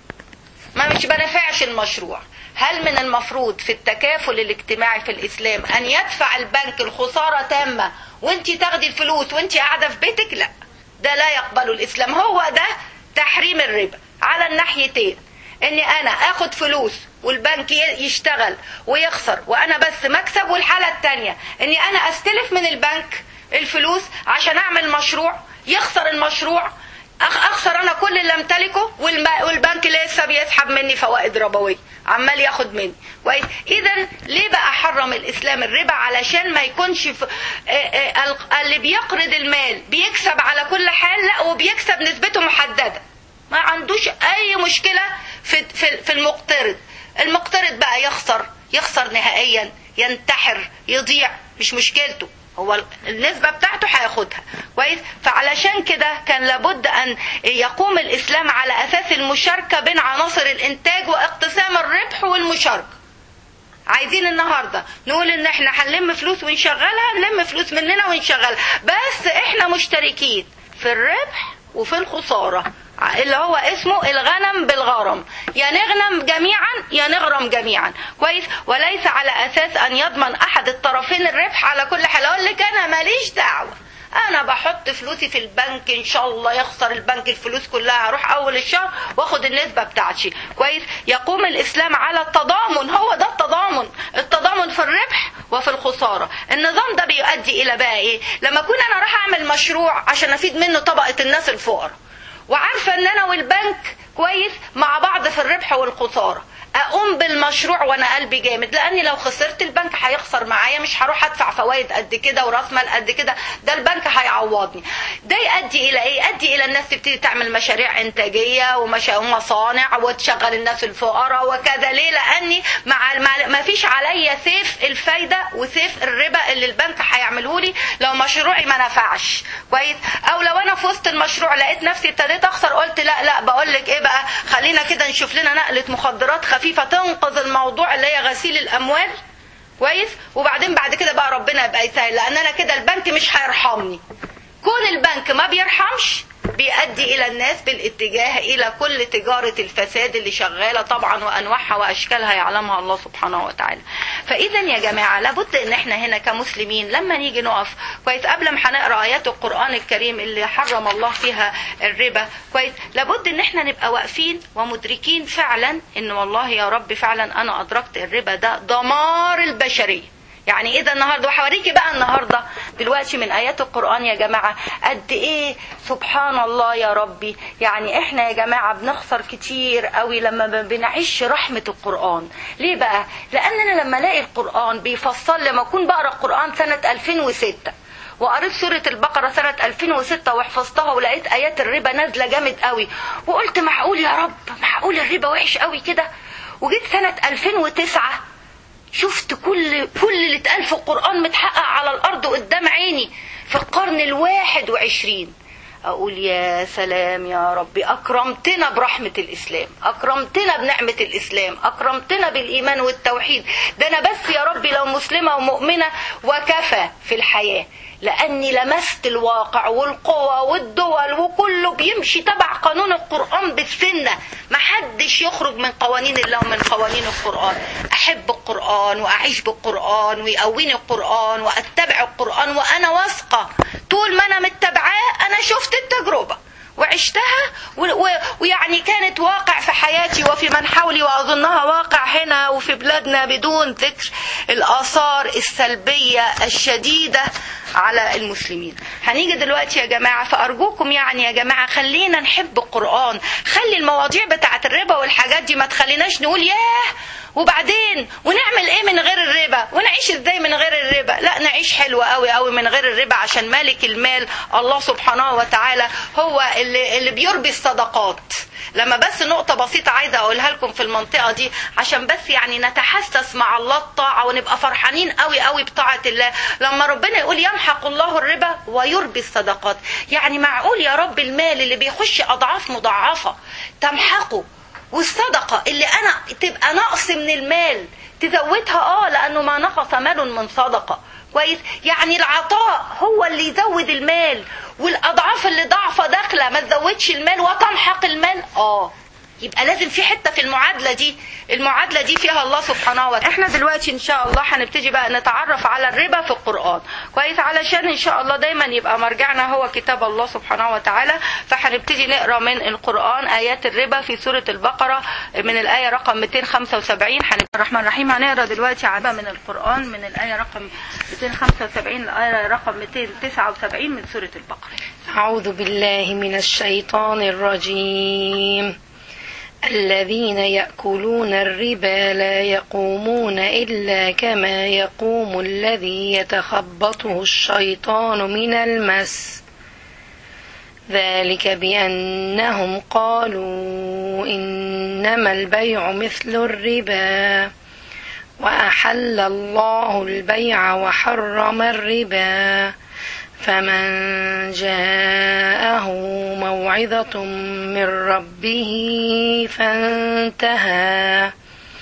ما مش بنفعش المشروع هل من المفروض في التكافل الاجتماعي في الإسلام أن يدفع البنك الخسارة تامة وانت تاخدي الفلوس وانت قاعدة في بيتك لا ده لا يقبله الإسلام هو ده تحريم الربا على الناحيتين اني انا اخد فلوس والبنك يشتغل ويخسر وانا بس مكسب والحالة التانية اني انا استلف من البنك الفلوس عشان اعمل مشروع يخسر المشروع اخسر انا كل اللي امتلكه والبنك لسه بيسحب مني فوائد ربويه عمال ياخد مني كويس اذا ليه بقى حرم الاسلام الربا علشان ما يكونش في اللي بيقرض المال بيكسب على كل حال لا وبيكسب نسبته محدده ما عندوش اي مشكله في في المقترض المقترض بقى يخسر يخسر نهائيا ينتحر يضيع مش مشكلته هو النسبة بتاعته هياخدها كويس فعلشان كده كان لابد أن يقوم الإسلام على أساس المشاركة بين عناصر الإنتاج واقتسام الربح والمشاركة عايزين النهاردة نقول ان احنا هنلم فلوس ونشغلها نلم فلوس مننا ونشغلها بس احنا مشتركين في الربح وفي الخسارة اللي هو اسمه الغنم بالغرم يا نغنم جميعا يا نغرم جميعا كويس وليس على اساس ان يضمن احد الطرفين الربح على كل حال اقول لك انا ماليش دعوه انا بحط فلوسي في البنك ان شاء الله يخسر البنك الفلوس كلها هروح اول الشهر واخد النسبه بتاعتي كويس يقوم الاسلام على التضامن هو ده التضامن التضامن في الربح وفي الخساره النظام ده بيؤدي الى بقى ايه لما اكون انا راح اعمل مشروع عشان افيد منه طبقه الناس الفقراء وعارفه ان انا والبنك كويس مع بعض في الربح والخساره اقوم بالمشروع وانا قلبي جامد لاني لو خسرت البنك هيخسر معايا مش هروح ادفع فوائد قد كده وراس مال قد كده ده البنك هيعوضني ده يؤدي الى ايه يؤدي الى الناس تبتدي تعمل مشاريع انتاجيه ومصانع وتشغل الناس الفقراء وكذا ليه لاني مع ما فيش عليا سيف الفايده وسيف الربا اللي البنك هيعمله لي لو مشروعي ما نفعش كويس او لو انا في وسط المشروع لقيت نفسي ابتديت اخسر قلت لا لا بقول لك ايه بقى خلينا كده نشوف لنا نقله مخدرات خفيفه تنقذ الموضوع اللي هي غسيل الاموال كويس وبعدين بعد كده بقى ربنا يبقى يسهل لان انا كده البنك مش هيرحمني كون البنك ما بيرحمش بيؤدي الى الناس بالاتجاه الى كل تجاره الفساد اللي شغاله طبعا وانواعها واشكالها يعلمها الله سبحانه وتعالى. فاذا يا جماعه لابد ان احنا هنا كمسلمين لما نيجي نقف كويس قبل ما هنقرا ايات القران الكريم اللي حرم الله فيها الربا كويس لابد ان احنا نبقى واقفين ومدركين فعلا ان والله يا رب فعلا انا ادركت الربا ده دمار البشريه. يعني ايه ده النهارده وهوريكي بقى النهارده دلوقتي من ايات القران يا جماعه قد ايه سبحان الله يا ربي يعني احنا يا جماعه بنخسر كتير قوي لما ما بنعيش رحمه القران ليه بقى لاننا لما الاقي القران بيفصل لما اكون بقرا القران سنه 2006 وقريت سورة البقرة سنة 2006 وحفظتها ولقيت آيات الربا نازلة جامد قوي وقلت معقول يا رب معقول الربا وحش قوي كده وجيت سنة 2009 شفت كل كل اللي اتقال في القرآن متحقق على الأرض قدام عيني في القرن الواحد وعشرين اقول يا سلام يا ربي اكرمتنا برحمه الاسلام اكرمتنا بنعمه الاسلام اكرمتنا بالايمان والتوحيد ده انا بس يا ربي لو مسلمه ومؤمنه وكفى في الحياه لاني لمست الواقع والقوى والدول وكله بيمشي تبع قانون القران بالسنه محدش يخرج من قوانين الله ومن قوانين القران احب القران واعيش بالقران ويقويني القران واتبع القران وانا واثقه طول ما انا متبعاه انا شفت التجربه وعشتها و... و... ويعني كانت واقع في حياتي وفي من حولي واظنها واقع هنا وفي بلادنا بدون ذكر الاثار السلبيه الشديده على المسلمين هنيجي دلوقتي يا جماعه فارجوكم يعني يا جماعه خلينا نحب القران خلي المواضيع بتاعه الربا والحاجات دي ما تخليناش نقول ياه وبعدين ونعمل ايه من غير الربا ونعيش ازاي من غير الربا لا نعيش حلو قوي قوي من غير الربا عشان مالك المال الله سبحانه وتعالى هو اللي, اللي بيربي الصدقات لما بس نقطة بسيطة عايزة أقولها لكم في المنطقة دي عشان بس يعني نتحسس مع الله الطاعة ونبقى فرحانين قوي قوي بطاعة الله لما ربنا يقول يمحق الله الربا ويربي الصدقات يعني معقول يا رب المال اللي بيخش أضعاف مضاعفة تمحقه والصدقة اللي أنا تبقى نقص من المال تزودها اه لأنه ما نقص مال من صدقة كويس يعني العطاء هو اللي يزود المال والاضعاف اللي ضعفه داخله ما تزودش المال وتمحق المال اه يبقى لازم في حته في المعادله دي المعادله دي فيها الله سبحانه وتعالى احنا دلوقتي ان شاء الله هنبتدي بقى نتعرف على الربا في القران كويس علشان ان شاء الله دايما يبقى مرجعنا هو كتاب الله سبحانه وتعالى فهنبتدي نقرا من القران ايات الربا في سوره البقره من الايه رقم 275 هنبقى الرحمن الرحيم هنقرا دلوقتي عبا من القران من الايه رقم 275 الايه رقم 279 من سوره البقره أعوذ بالله من الشيطان الرجيم الذين يأكلون الربا لا يقومون إلا كما يقوم الذي يتخبطه الشيطان من المس ذلك بأنهم قالوا إنما البيع مثل الربا وأحل الله البيع وحرم الربا فمن جاءه موعظة من ربه فانتهى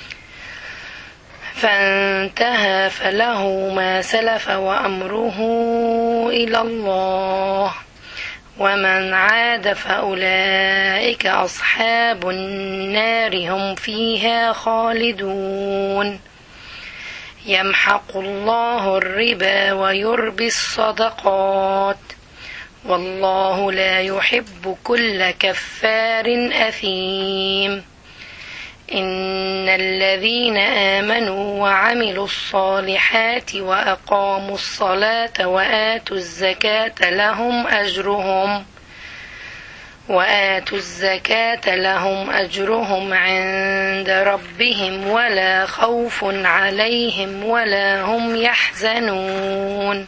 فانتهى فله ما سلف وأمره إلى الله ومن عاد فأولئك أصحاب النار هم فيها خالدون يمحق الله الربا ويربي الصدقات والله لا يحب كل كفار اثيم ان الذين امنوا وعملوا الصالحات واقاموا الصلاه واتوا الزكاه لهم اجرهم وآتوا الزكاة لهم أجرهم عند ربهم ولا خوف عليهم ولا هم يحزنون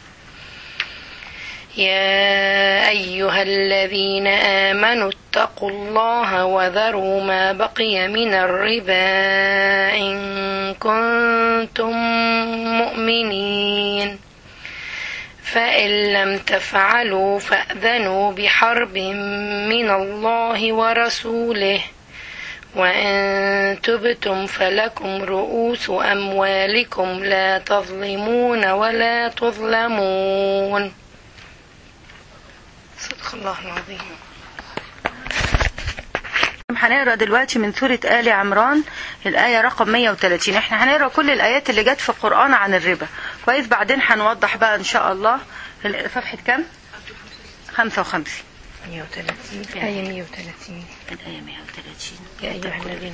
يا أيها الذين آمنوا اتقوا الله وذروا ما بقي من الربا إن كنتم مؤمنين فإن لم تفعلوا فأذنوا بحرب من الله ورسوله وإن تبتم فلكم رؤوس أموالكم لا تظلمون ولا تظلمون صدق الله العظيم هنقرا دلوقتي من سورة آل عمران الآية رقم 130 احنا هنقرا كل الآيات اللي جت في القرآن عن الربا كويس بعدين هنوضح بقى إن شاء الله صفحة كام؟ 55 130 آية 130 الآية 130 يا أيها الذين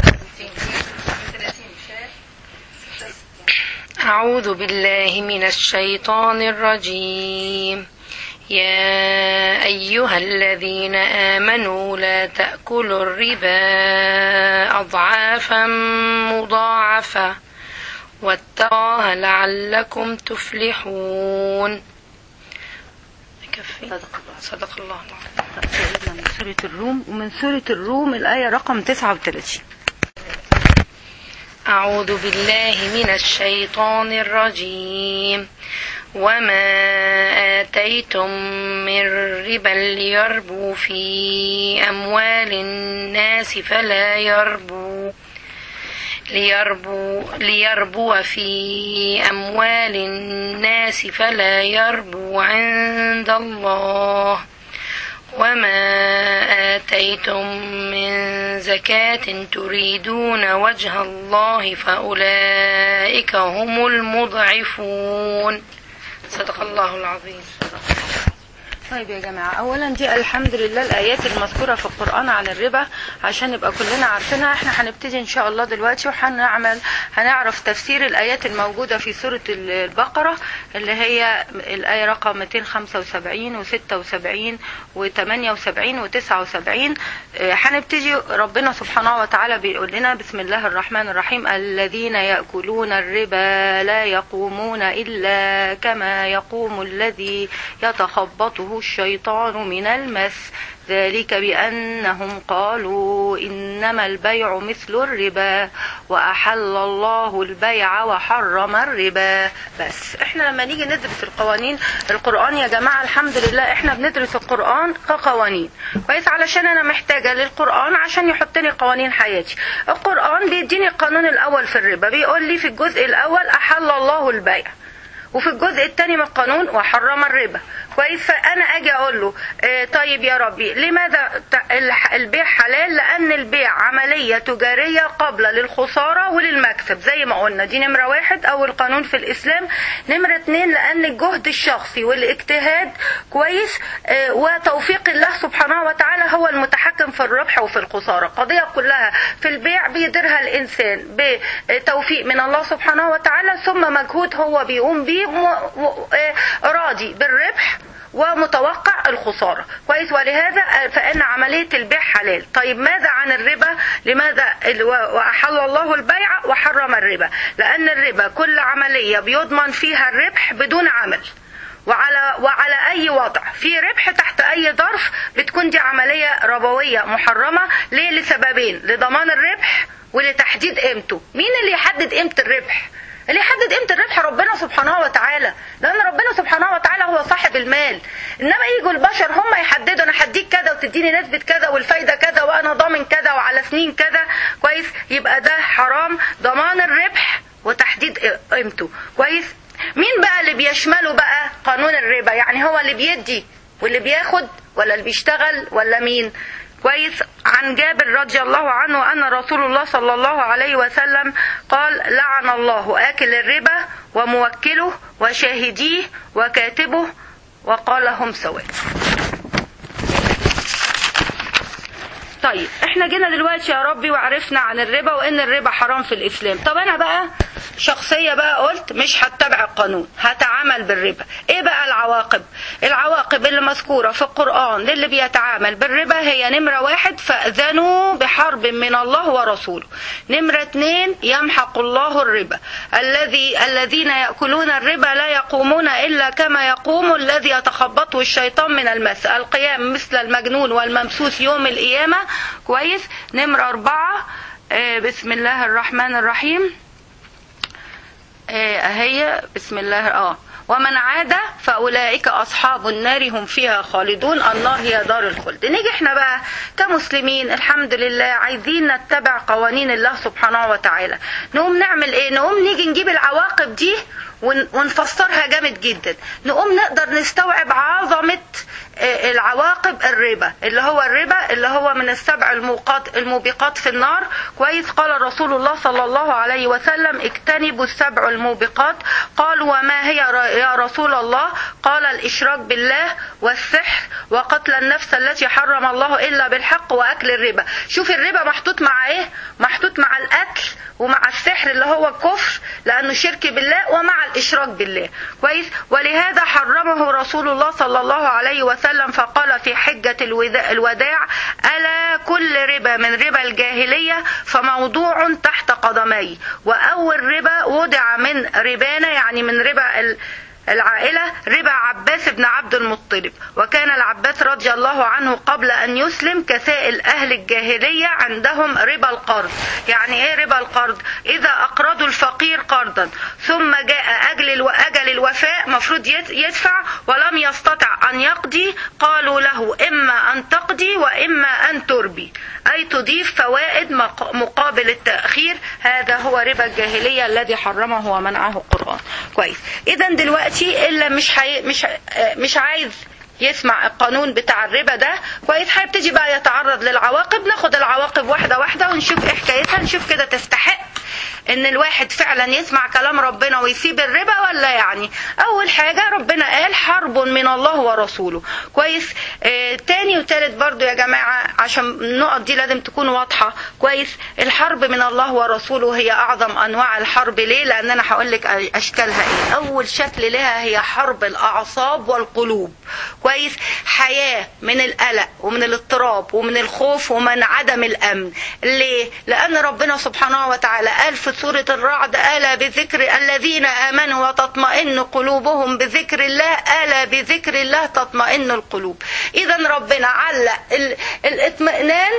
أعوذ بالله من الشيطان الرجيم يا أيها الذين آمنوا لا تأكلوا الربا أضعافا مضاعفة واتقوا الله لعلكم تفلحون كفي صدق الله صدق الله العظيم سيدنا من سورة الروم ومن سورة الروم الآية رقم 39 أعوذ بالله من الشيطان الرجيم وما آتيتم آتيتم من ربا ليربو في أموال الناس فلا يربو ليربو, ليربو في أموال الناس فلا يربو عند الله وما آتيتم من زكاة تريدون وجه الله فأولئك هم المضعفون صدق الله العظيم طيب يا جماعة أولا دي الحمد لله الآيات المذكورة في القرآن عن الربا عشان نبقى كلنا عارفينها احنا هنبتدي إن شاء الله دلوقتي وهنعمل هنعرف تفسير الآيات الموجودة في سورة البقرة اللي هي الآية رقم 275 و76 و78 و79 هنبتدي ربنا سبحانه وتعالى بيقول لنا بسم الله الرحمن الرحيم الذين يأكلون الربا لا يقومون إلا كما يقوم الذي يتخبطه الشيطان من المس ذلك بأنهم قالوا إنما البيع مثل الربا وأحل الله البيع وحرم الربا بس احنا لما نيجي ندرس القوانين القرآن يا جماعة الحمد لله احنا بندرس القرآن كقوانين كويس علشان انا محتاجة للقرآن عشان يحطني قوانين حياتي القرآن بيديني القانون الأول في الربا بيقول لي في الجزء الأول أحل الله البيع وفي الجزء الثاني من القانون وحرم الربا كويس فانا اجي اقول له اه طيب يا ربي لماذا البيع حلال لان البيع عمليه تجاريه قابله للخساره وللمكسب زي ما قلنا دي نمره واحد اول قانون في الاسلام نمره اتنين لان الجهد الشخصي والاجتهاد كويس اه وتوفيق الله سبحانه وتعالى هو المتحكم في الربح وفي الخساره القضيه كلها في البيع بيديرها الانسان بتوفيق من الله سبحانه وتعالى ثم مجهود هو بيقوم بيه راضي بالربح ومتوقع الخساره كويس ولهذا فان عمليه البيع حلال طيب ماذا عن الربا لماذا واحل الله البيع وحرم الربا لان الربا كل عمليه بيضمن فيها الربح بدون عمل وعلى وعلى اي وضع في ربح تحت اي ظرف بتكون دي عمليه ربويه محرمه ليه لسببين لضمان الربح ولتحديد قيمته مين اللي يحدد قيمه الربح اللي يحدد قيمه الربح ربنا سبحانه وتعالى لان ربنا سبحانه وتعالى هو صاحب المال انما يجوا البشر هم يحددوا انا هديك كذا وتديني نسبه كذا والفايده كذا وانا ضامن كذا وعلى سنين كذا كويس يبقى ده حرام ضمان الربح وتحديد قيمته كويس مين بقى اللي بيشمله بقى قانون الربا يعني هو اللي بيدي واللي بياخد ولا اللي بيشتغل ولا مين كويس عن جابر رضي الله عنه أن رسول الله صلى الله عليه وسلم قال لعن الله آكل الربا وموكله وشاهديه وكاتبه وقال هم سواء طيب احنا جينا دلوقتي يا ربي وعرفنا عن الربا وان الربا حرام في الاسلام طب انا بقى شخصية بقى قلت مش هتبع القانون هتعامل بالربا ايه بقى العواقب العواقب اللي مذكورة في القرآن للي بيتعامل بالربا هي نمرة واحد فأذنوا بحرب من الله ورسوله نمرة اتنين يمحق الله الربا الذي الذين يأكلون الربا لا يقومون إلا كما يقوم الذي يتخبطه الشيطان من المس القيام مثل المجنون والممسوس يوم القيامة كويس نمرة أربعة آه بسم الله الرحمن الرحيم هي بسم الله اه ومن عاد فاولئك اصحاب النار هم فيها خالدون النار هي دار الخلد نيجي احنا بقى كمسلمين الحمد لله عايزين نتبع قوانين الله سبحانه وتعالى نقوم نعمل ايه نقوم نيجي نجيب العواقب دي ونفسرها جامد جدا نقوم نقدر نستوعب عظمه العواقب الربا اللي هو الربا اللي هو من السبع الموقات الموبقات في النار كويس قال رسول الله صلى الله عليه وسلم اجتنبوا السبع الموبقات قالوا وما هي يا رسول الله قال الاشراك بالله والسحر وقتل النفس التي حرم الله الا بالحق واكل الربا شوف الربا محطوط مع ايه محطوط مع الاكل ومع السحر اللي هو الكفر لانه شرك بالله ومع الاشراك بالله كويس ولهذا حرمه رسول الله صلى الله عليه وسلم فقال في حجة الوداع ألا كل ربا من ربا الجاهلية فموضوع تحت قدمي وأول ربا وضع من ربانا يعني من ربا العائلة ربا عباس بن عبد المطلب وكان العباس رضي الله عنه قبل أن يسلم كسائل أهل الجاهلية عندهم ربا القرض يعني إيه ربا القرض إذا أقرضوا الفقير قرضا ثم جاء أجل أجل الوفاء مفروض يدفع ولم يستطع أن يقضي قالوا له إما أن تقضي وإما أن تربي أي تضيف فوائد مقابل التأخير هذا هو ربا الجاهلية الذي حرمه ومنعه القرآن كويس إذا دلوقتي إلا مش حي... مش مش عايز يسمع القانون بتاع الربا ده كويس هيبتدي بقى يتعرض للعواقب ناخد العواقب واحدة واحدة ونشوف ايه حكايتها نشوف كده تستحق ان الواحد فعلا يسمع كلام ربنا ويسيب الربا ولا يعني اول حاجة ربنا قال حرب من الله ورسوله كويس آه تاني وتالت برضو يا جماعة عشان النقط دي لازم تكون واضحة كويس الحرب من الله ورسوله هي اعظم انواع الحرب ليه لان انا هقول لك اشكالها ايه اول شكل لها هي حرب الاعصاب والقلوب كويس حياة من القلق ومن الاضطراب ومن الخوف ومن عدم الامن ليه لان ربنا سبحانه وتعالى قال في سورة الرعد ألا بذكر الذين آمنوا وتطمئن قلوبهم بذكر الله ألا بذكر الله تطمئن القلوب إذا ربنا علق الاطمئنان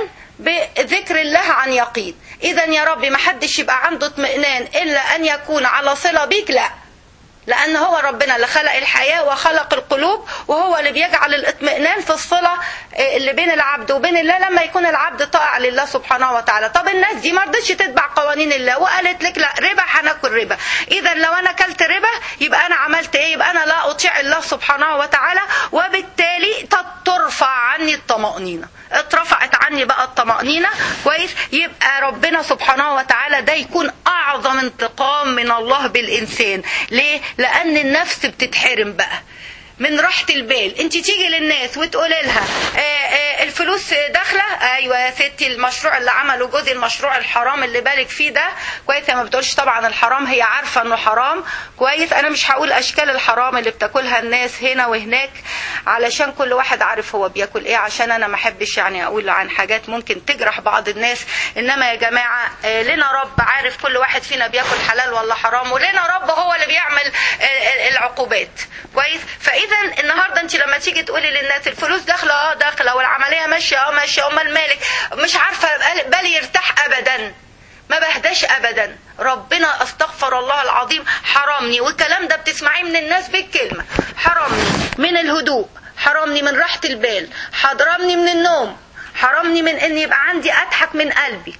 بذكر الله عن يقين إذا يا رب ما حدش يبقى عنده اطمئنان إلا أن يكون على صلة بيك لا لأن هو ربنا اللي خلق الحياة وخلق القلوب وهو اللي بيجعل الاطمئنان في الصلة اللي بين العبد وبين الله لما يكون العبد طائع لله سبحانه وتعالى طب الناس دي ما رضتش تتبع قوانين الله وقالت لك لا ربا هناكل ربا إذا لو أنا كلت ربا يبقى أنا عملت إيه يبقى أنا لا أطيع الله سبحانه وتعالى وبالتالي ترفع عني الطمأنينة اترفعت عني بقى الطمأنينة كويس يبقى ربنا سبحانه وتعالى ده يكون أعظم انتقام من الله بالإنسان ليه؟ لأن النفس بتتحرم بقى من راحة البال انت تيجي للناس وتقولي لها آآ آآ الفلوس داخلة ايوه يا ستي المشروع اللي عمله جوزي المشروع الحرام اللي بالك فيه ده كويس ما بتقولش طبعا الحرام هي عارفة انه حرام كويس انا مش هقول اشكال الحرام اللي بتاكلها الناس هنا وهناك علشان كل واحد عارف هو بياكل ايه عشان انا ما احبش يعني اقول عن حاجات ممكن تجرح بعض الناس انما يا جماعة لنا رب عارف كل واحد فينا بياكل حلال ولا حرام ولنا رب هو اللي بيعمل العقوبات كويس فاذا اذا النهارده انت لما تيجي تقولي للناس الفلوس داخله اه داخله والعمليه ماشيه اه ماشيه امال مالك مش عارفه بالي يرتاح ابدا ما بهداش ابدا ربنا استغفر الله العظيم حرمني والكلام ده بتسمعيه من الناس بالكلمه حرمني من الهدوء حرمني من راحه البال حرمني من النوم حرمني من ان يبقى عندي اضحك من قلبي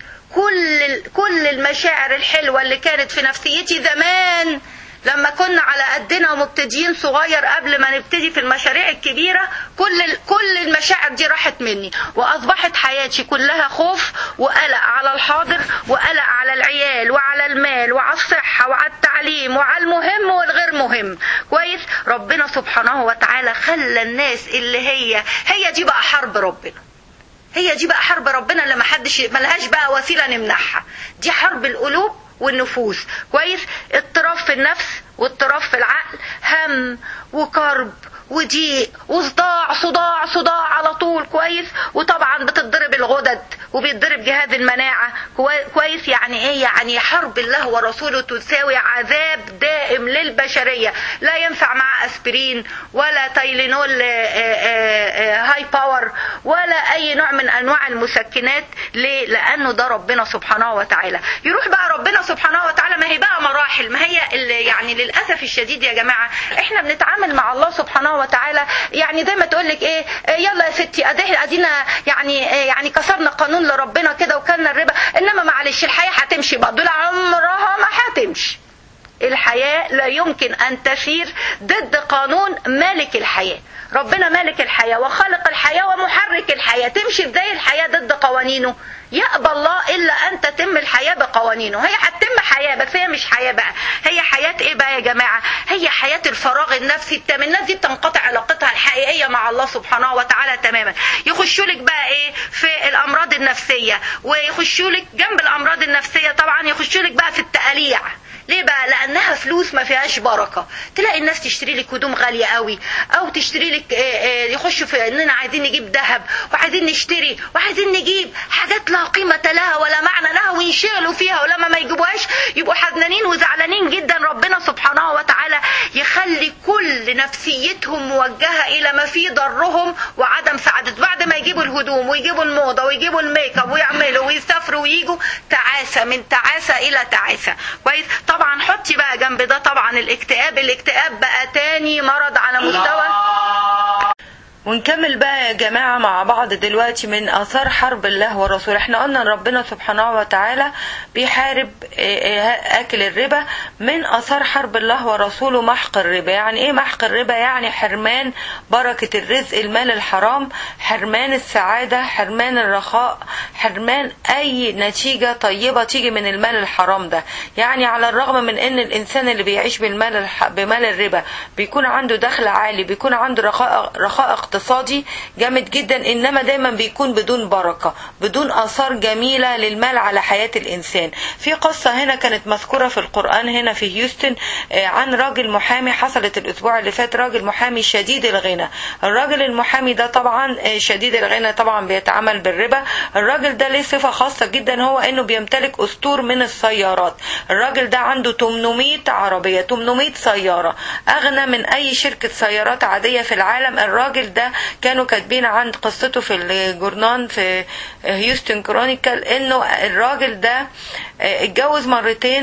كل كل المشاعر الحلوه اللي كانت في نفسيتي زمان لما كنا على قدنا ومبتدئين صغير قبل ما نبتدي في المشاريع الكبيرة كل كل المشاعر دي راحت مني وأصبحت حياتي كلها خوف وقلق على الحاضر وقلق على العيال وعلى المال وعلى الصحة وعلى التعليم وعلى المهم والغير مهم كويس ربنا سبحانه وتعالى خلى الناس اللي هي هي دي بقى حرب ربنا هي دي بقى حرب ربنا اللي محدش ملهاش بقى وسيلة نمنعها دي حرب القلوب والنفوس كويس اضطراب في النفس واضطراب في العقل هم وكرب وضيق وصداع صداع صداع على طول كويس وطبعا بتضرب الغدد وبيتضرب جهاز المناعة كويس يعني ايه يعني حرب الله ورسوله تساوي عذاب دائم للبشرية لا ينفع مع اسبرين ولا تايلينول هاي باور ولا اي نوع من انواع المسكنات ليه لانه ده ربنا سبحانه وتعالى يروح بقى ربنا سبحانه وتعالى ما هي بقى مراحل ما هي يعني للاسف الشديد يا جماعة احنا بنتعامل مع الله سبحانه وتعالى يعني زي ما تقول لك ايه يلا يا ستي ادينا يعني يعني كسرنا قانون لربنا كده وكلنا الربا انما معلش الحياه هتمشي برضه عمرها ما هتمشي الحياة لا يمكن أن تسير ضد قانون مالك الحياة ربنا مالك الحياة وخلق الحياة ومحرك الحياة تمشي ازاي الحياة ضد قوانينه يأبى الله إلا أن تتم الحياة بقوانينه هي هتتم حياة بس هي مش حياة بقى هي حياة إيه بقى يا جماعة هي حياة الفراغ النفسي التام الناس دي بتنقطع علاقتها الحقيقية مع الله سبحانه وتعالى تماما يخشوا لك بقى إيه في الأمراض النفسية ويخشوا لك جنب الأمراض النفسية طبعا يخشوا لك بقى في التقاليع ليه بقى لانها فلوس ما فيهاش بركه تلاقي الناس تشتري لك هدوم غاليه قوي او تشتري لك يخشوا في اننا عايزين نجيب ذهب وعايزين نشتري وعايزين نجيب حاجات لا قيمه لها ولا معنى لها وينشغلوا فيها ولما ما يجيبوهاش يبقوا حزنانين وزعلانين جدا ربنا سبحانه وتعالى يخلي كل نفسيتهم موجهه الى ما في ضرهم وعدم سعادة بعد ما يجيبوا الهدوم ويجيبوا الموضه ويجيبوا الميك اب ويعملوا ويسافروا ويجوا تعاسه من تعاسه الى تعاسه كويس طبعا حطي بقى جنب ده طبعا الاكتئاب الاكتئاب بقى تاني مرض على مستوى ونكمل بقى يا جماعة مع بعض دلوقتي من آثار حرب الله ورسوله احنا قلنا ان ربنا سبحانه وتعالى بيحارب أكل الربا من آثار حرب الله ورسوله محق الربا يعني ايه محق الربا يعني حرمان بركة الرزق المال الحرام حرمان السعادة حرمان الرخاء حرمان أي نتيجة طيبة تيجي من المال الحرام ده يعني على الرغم من ان الإنسان اللي بيعيش بالمال الح... بمال الربا بيكون عنده دخل عالي بيكون عنده رخاء, رخاء اقتصادي جامد جدا انما دايما بيكون بدون بركه بدون اثار جميله للمال على حياه الانسان في قصه هنا كانت مذكوره في القران هنا في هيوستن عن راجل محامي حصلت الاسبوع اللي فات راجل محامي شديد الغنى الراجل المحامي ده طبعا شديد الغنى طبعا بيتعامل بالربا الراجل ده ليه صفه خاصه جدا هو انه بيمتلك اسطور من السيارات الراجل ده عنده 800 عربيه 800 سياره اغنى من اي شركه سيارات عاديه في العالم الراجل ده كانوا كاتبين عن قصته في الجورنان في هيوستن كرونيكال انه الراجل ده اتجوز مرتين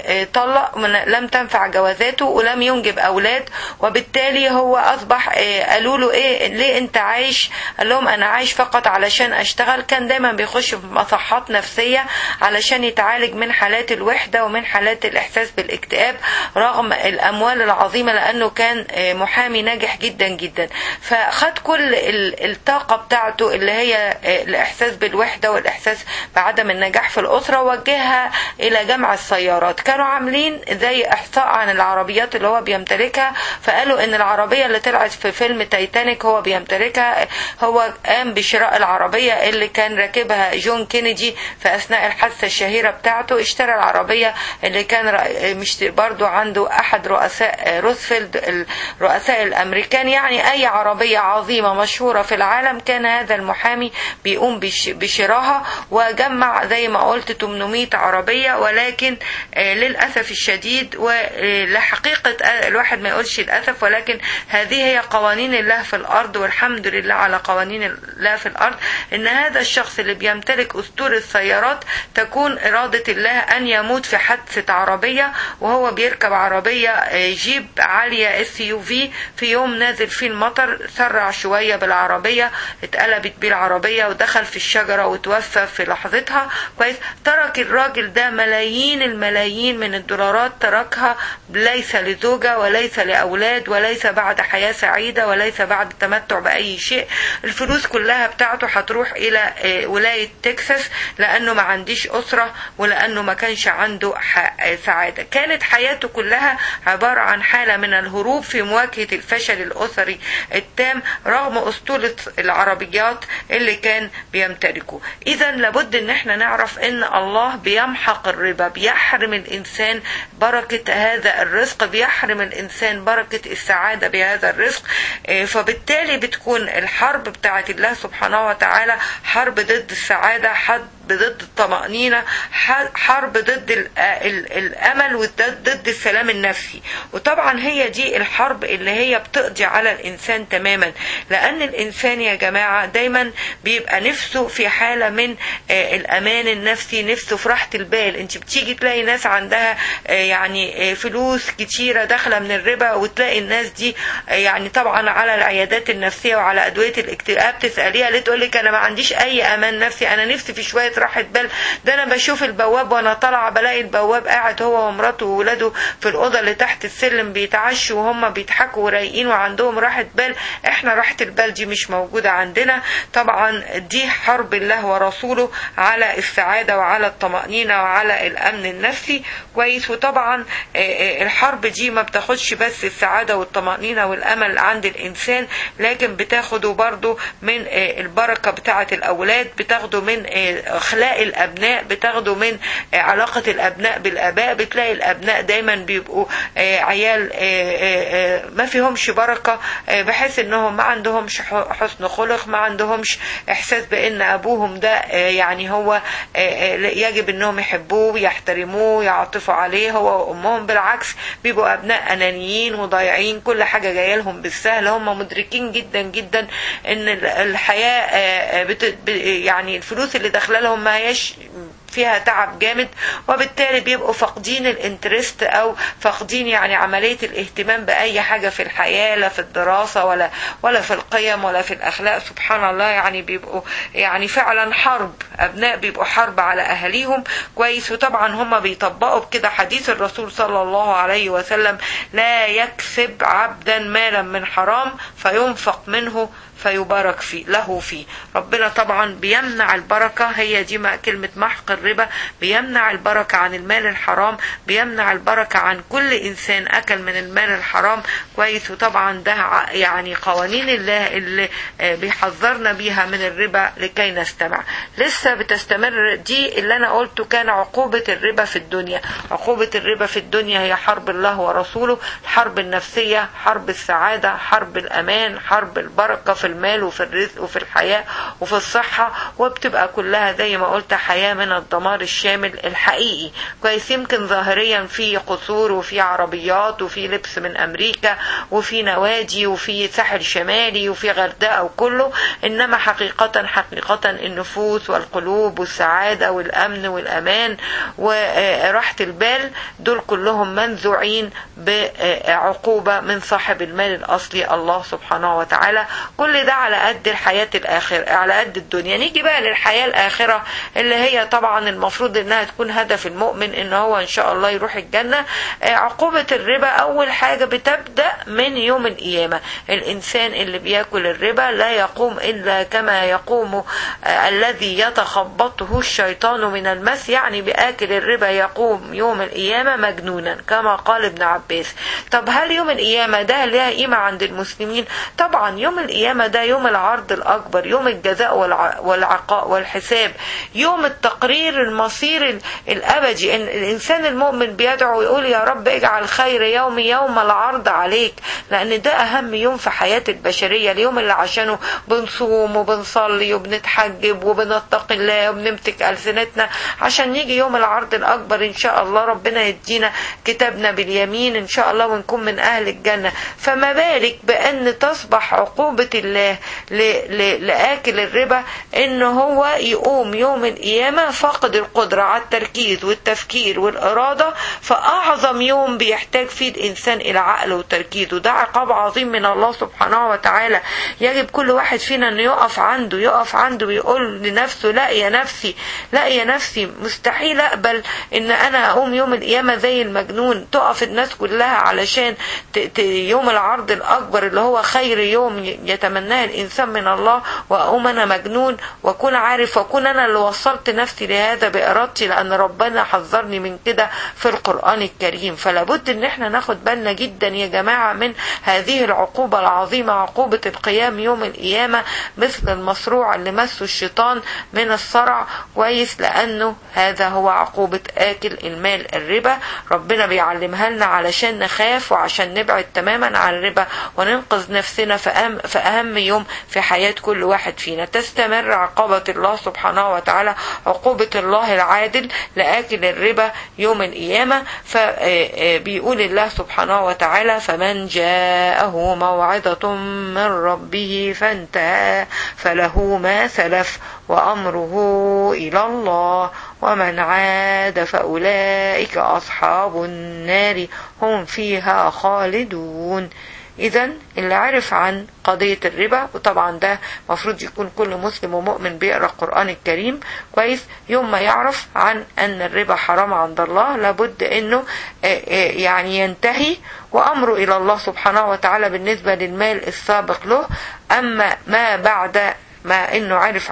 وطلق لم تنفع جوازاته ولم ينجب اولاد وبالتالي هو اصبح قالوا له ايه ليه انت عايش قال لهم انا عايش فقط علشان اشتغل كان دايما بيخش في مصحات نفسيه علشان يتعالج من حالات الوحده ومن حالات الاحساس بالاكتئاب رغم الاموال العظيمه لانه كان محامي ناجح جدا جدا فخد كل الطاقه بتاعته اللي هي الاحساس بالوحده والاحساس بعدم النجاح في الاسره وجهها الى جمع السيارات كانوا عاملين زي احصاء عن العربيات اللي هو بيمتلكها فقالوا ان العربيه اللي طلعت في فيلم تايتانيك هو بيمتلكها هو قام بشراء العربيه اللي كان راكبها جون كينيدي في اثناء الحادثه الشهيره بتاعته اشترى العربيه اللي كان مش برضو عنده احد رؤساء روزفلد الرؤساء الامريكان يعني اي عربيه عظيمه مشهوره في العالم كان هذا المحامي بيقوم بشراها وجمع زي ما قلت 800 عربيه ولكن للاسف الشديد ولحقيقه الواحد ما يقولش للاسف ولكن هذه هي قوانين الله في الارض والحمد لله على قوانين الله في الارض ان هذا الشخص اللي بيمتلك اسطول السيارات تكون اراده الله ان يموت في حادثه عربيه وهو بيركب عربيه جيب عاليه اس يو في في يوم نازل فيه المطر سرع شويه بالعربيه اتقلبت بيه العربيه ودخل في الشجره وتوفى في لحظتها كويس ترك الراجل ده ملايين الملايين من الدولارات تركها ليس لزوجه وليس لاولاد وليس بعد حياه سعيده وليس بعد تمتع باي شيء الفلوس كلها بتاعته هتروح الى ولايه تكساس لانه ما عنديش اسره ولانه ما كانش عنده سعاده كانت حياته كلها عباره عن حاله من الهروب في مواجهه الفشل الاسري التام رغم اسطوله العربيات اللي كان بيمتلكه اذا لابد ان احنا نعرف ان الله بيمحق الربا بيحرم الانسان بركه هذا الرزق بيحرم الانسان بركه السعاده بهذا الرزق فبالتالي بتكون الحرب بتاعت الله سبحانه وتعالى حرب ضد السعاده حرب ضد الطمأنينة حرب ضد الأمل وضد السلام النفسي وطبعا هي دي الحرب اللي هي بتقضي على الإنسان تماما لأن الإنسان يا جماعة دايما بيبقى نفسه في حالة من الأمان النفسي نفسه في راحة البال انت بتيجي تلاقي ناس عندها يعني فلوس كتيرة داخلة من الربا وتلاقي الناس دي يعني طبعا على العيادات النفسية وعلى أدوية الاكتئاب تسأليها ليه تقول لك أنا ما عنديش أي أمان نفسي أنا نفسي في شوية راحة بال ده انا بشوف البواب وانا طالعه بلاقي البواب قاعد هو ومراته وولاده في الاوضه اللي تحت السلم بيتعشوا وهم بيضحكوا ورايقين وعندهم راحه بال احنا راحه البال دي مش موجوده عندنا طبعا دي حرب الله ورسوله على السعاده وعلى الطمانينه وعلى الامن النفسي كويس وطبعا الحرب دي ما بتاخدش بس السعاده والطمانينه والامل عند الانسان لكن بتاخده برضه من البركه بتاعه الاولاد بتاخده من اخلاق الابناء بتاخده من آه، علاقة الابناء بالاباء بتلاقي الابناء دايما بيبقوا آه، عيال آه، آه، آه، ما فيهمش بركة آه، بحيث انهم ما عندهمش ح- حسن خلق ما عندهمش احساس بان ابوهم ده آه، يعني هو آه، آه، يجب انهم يحبوه ويحترموه يعطفوا عليه هو وامهم بالعكس بيبقوا ابناء انانيين وضايعين كل حاجه جايه لهم بالسهل هم مدركين جدا جدا ان ال- الحياه آه، آه، بت- ب- يعني الفلوس اللي داخله لهم ما هياش فيها تعب جامد وبالتالي بيبقوا فاقدين الانترست او فاقدين يعني عمليه الاهتمام باي حاجه في الحياه لا في الدراسه ولا ولا في القيم ولا في الاخلاق سبحان الله يعني بيبقوا يعني فعلا حرب ابناء بيبقوا حرب على اهاليهم كويس وطبعا هم بيطبقوا بكده حديث الرسول صلى الله عليه وسلم لا يكسب عبدا مالا من حرام فينفق منه فيبارك فيه له فيه ربنا طبعا بيمنع البركة هي دي ما كلمة محق الربا بيمنع البركة عن المال الحرام بيمنع البركة عن كل إنسان أكل من المال الحرام كويس وطبعا ده ع- يعني قوانين الله اللي آه، بيحذرنا بيها من الربا لكي نستمع لسه بتستمر دي اللي أنا قلته كان عقوبة الربا في الدنيا عقوبة الربا في الدنيا هي حرب الله ورسوله الحرب النفسية حرب السعادة حرب الأمان حرب البركة في المال وفي الرزق وفي الحياة وفي الصحة وبتبقى كلها زي ما قلت حياة من الدمار الشامل الحقيقي كويس يمكن ظاهريا في قصور وفي عربيات وفي لبس من أمريكا وفي نوادي وفي ساحل شمالي وفي غردقة وكله إنما حقيقة حقيقة النفوس والقلوب والسعادة والأمن والأمان وراحة البال دول كلهم منزوعين بعقوبة من صاحب المال الأصلي الله سبحانه وتعالى كل ده على قد الحياة الآخرة على قد الدنيا نيجي بقى للحياة الآخرة اللي هي طبعا المفروض إنها تكون هدف المؤمن إن هو إن شاء الله يروح الجنة آه، عقوبة الربا أول حاجة بتبدأ من يوم القيامة الإنسان اللي بياكل الربا لا يقوم إلا كما يقوم آه، الذي يتخبطه الشيطان من المس يعني بآكل الربا يقوم يوم القيامة مجنونا كما قال ابن عباس طب هل يوم القيامة ده لها قيمة عند المسلمين طبعا يوم القيامة ده يوم العرض الأكبر يوم الجزاء والع- والعقاء والحساب يوم التقرير المصير ال- الأبدي إن الإنسان المؤمن بيدعو ويقول يا رب اجعل خير يومي يوم العرض عليك لأن ده أهم يوم في حياة البشرية اليوم اللي عشانه بنصوم وبنصلي وبنتحجب وبنتقي الله وبنمسك ألسنتنا عشان يجي يوم العرض الأكبر إن شاء الله ربنا يدينا كتابنا باليمين إن شاء الله ونكون من أهل الجنة فما بالك بأن تصبح عقوبة الله ل- ل- لآكل الربا إن هو يقوم يوم القيامة فاقد القدرة على التركيز والتفكير والإرادة فأعظم يوم بيحتاج فيه الإنسان إلى عقل وتركيز وده عقاب عظيم من الله سبحانه وتعالى يجب كل واحد فينا إنه يقف عنده يقف عنده ويقول لنفسه لا يا نفسي لا يا نفسي مستحيل أقبل إن أنا أقوم يوم القيامة زي المجنون تقف الناس كلها علشان ت- ت- يوم العرض الأكبر اللي هو خير يوم ي- يتمناه الإنسان من الله وأقوم أنا مجنون وأكون عارف وأكون أنا اللي وصلت نفسي لهذا بإرادتي لأن ربنا حذرني من كده في القرآن الكريم فلا بد إن احنا ناخد بالنا جدا يا جماعة من هذه العقوبة العظيمة عقوبة القيام يوم القيامة مثل المصروع اللي مسه الشيطان من الصرع كويس لأنه هذا هو عقوبة آكل المال الربا ربنا بيعلمها لنا علشان نخاف وعشان نبعد تماما عن الربا وننقذ نفسنا في أهم, في أهم يوم في حياة كل واحد فينا تستمر عقوبة الله سبحانه وتعالى عقوبة الله العادل لآكل الربا يوم القيامة فبيقول الله سبحانه وتعالى فمن جاءه موعظة من ربه فانتهى فله ما سلف وأمره إلى الله ومن عاد فأولئك أصحاب النار هم فيها خالدون إذا اللي عرف عن قضية الربا وطبعا ده مفروض يكون كل مسلم ومؤمن بيقرأ القرآن الكريم كويس يوم ما يعرف عن أن الربا حرام عند الله لابد أنه آه، آه، يعني ينتهي وأمره إلى الله سبحانه وتعالى بالنسبة للمال السابق له أما ما بعد ما انه عرف عن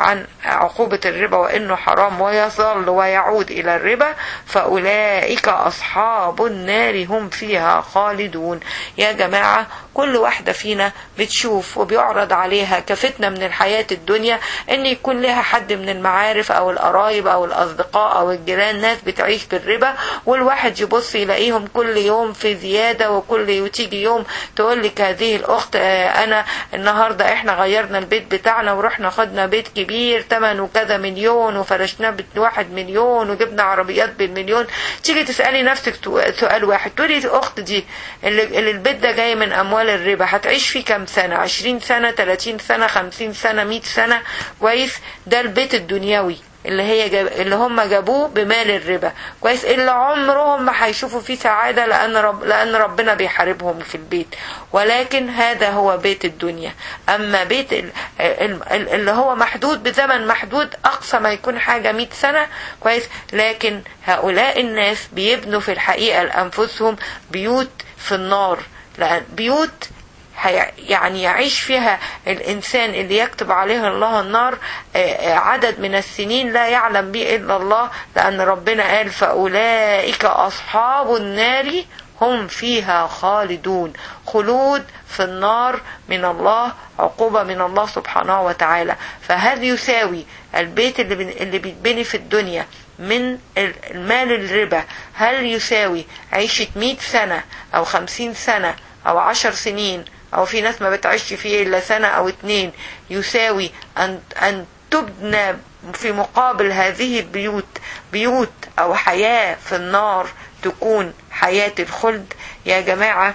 عقوبة الربا وانه حرام ويظل ويعود الى الربا فاولئك اصحاب النار هم فيها خالدون يا جماعة كل واحدة فينا بتشوف وبيعرض عليها كفتنة من الحياة الدنيا ان يكون لها حد من المعارف او القرايب او الاصدقاء او الجيران ناس بتعيش بالربا والواحد يبص يلاقيهم كل يوم في زيادة وكل تيجي يوم تقول لك هذه الاخت آه، انا النهاردة احنا غيرنا البيت بتاعنا ورحنا خدنا بيت كبير ثمنه كذا مليون وفرشناه بواحد مليون وجبنا عربيات بالمليون تيجي تسألي نفسك سؤال واحد تقولي الاخت دي اللي اللي البيت ده جاي من اموال الربا هتعيش فيه كام سنة عشرين سنة تلاتين سنة خمسين سنة مئة سنة كويس ده البيت الدنيوي اللي هي جاب اللي هم جابوه بمال الربا كويس اللي عمرهم ما هيشوفوا فيه سعادة لأن رب لأن ربنا بيحاربهم في البيت ولكن هذا هو بيت الدنيا أما بيت ال- ال- ال- اللي هو محدود بزمن محدود أقصى ما يكون حاجة 100 سنة كويس لكن هؤلاء الناس بيبنوا في الحقيقة لأنفسهم بيوت في النار لأن بيوت هي- يعني يعيش فيها الإنسان اللي يكتب عليه الله النار آه، آه، عدد من السنين لا يعلم به إلا الله لأن ربنا قال فأولئك أصحاب النار هم فيها خالدون خلود في النار من الله عقوبة من الله سبحانه وتعالى فهل يساوي البيت اللي بن- اللي بيتبني في الدنيا من ال- المال الربا هل يساوي عيشة 100 سنة أو 50 سنة أو 10 سنين أو في ناس ما بتعيش فيه إلا سنة أو اتنين يساوي أن أن تبنى في مقابل هذه البيوت بيوت أو حياة في النار تكون حياة الخلد يا جماعة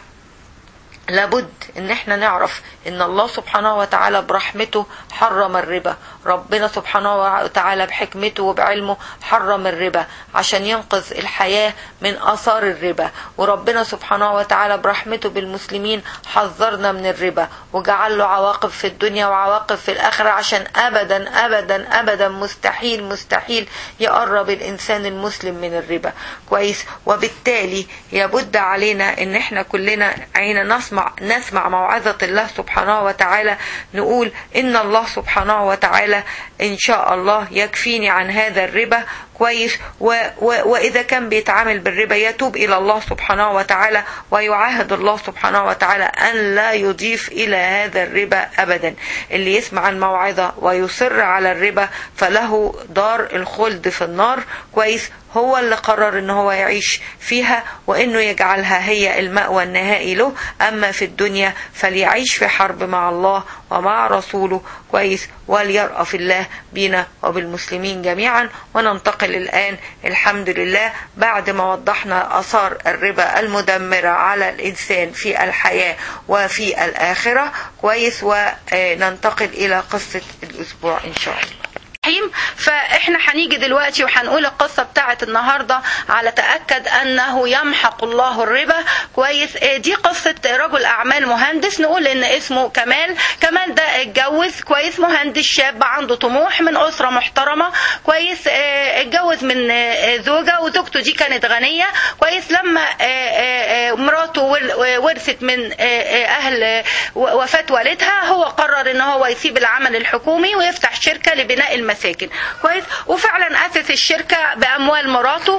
لابد ان احنا نعرف ان الله سبحانه وتعالى برحمته حرم الربا ربنا سبحانه وتعالى بحكمته وبعلمه حرم الربا عشان ينقذ الحياة من اثار الربا وربنا سبحانه وتعالى برحمته بالمسلمين حذرنا من الربا وجعل له عواقب في الدنيا وعواقب في الاخرة عشان ابدا ابدا ابدا مستحيل مستحيل يقرب الانسان المسلم من الربا كويس وبالتالي يبد علينا ان احنا كلنا عينا نسمع نسمع موعظة الله سبحانه وتعالى نقول ان الله سبحانه وتعالى ان شاء الله يكفيني عن هذا الربا كويس و و واذا كان بيتعامل بالربا يتوب الى الله سبحانه وتعالى ويعاهد الله سبحانه وتعالى ان لا يضيف الى هذا الربا ابدا اللي يسمع الموعظة ويصر على الربا فله دار الخلد في النار كويس هو اللي قرر ان هو يعيش فيها وانه يجعلها هي المأوى النهائي له اما في الدنيا فليعيش في حرب مع الله ومع رسوله كويس وليرأف الله بنا وبالمسلمين جميعا وننتقل الآن الحمد لله بعد ما وضحنا آثار الربا المدمرة على الإنسان في الحياة وفي الآخرة كويس وننتقل إلى قصة الأسبوع إن شاء الله الرحيم فاحنا هنيجي دلوقتي وهنقول القصه بتاعت النهارده على تاكد انه يمحق الله الربا كويس آه، دي قصه رجل اعمال مهندس نقول ان اسمه كمال كمال ده اتجوز كويس مهندس شاب عنده طموح من اسره محترمه كويس آه، اتجوز من آه، زوجه وزوجته دي كانت غنيه كويس لما آه، آه، آه، مراته ور- ورثت من آه، آه، اهل آه، وفاه والدها هو قرر ان هو يسيب العمل الحكومي ويفتح شركه لبناء المساجد كويس وفعلا اسس الشركه باموال مراته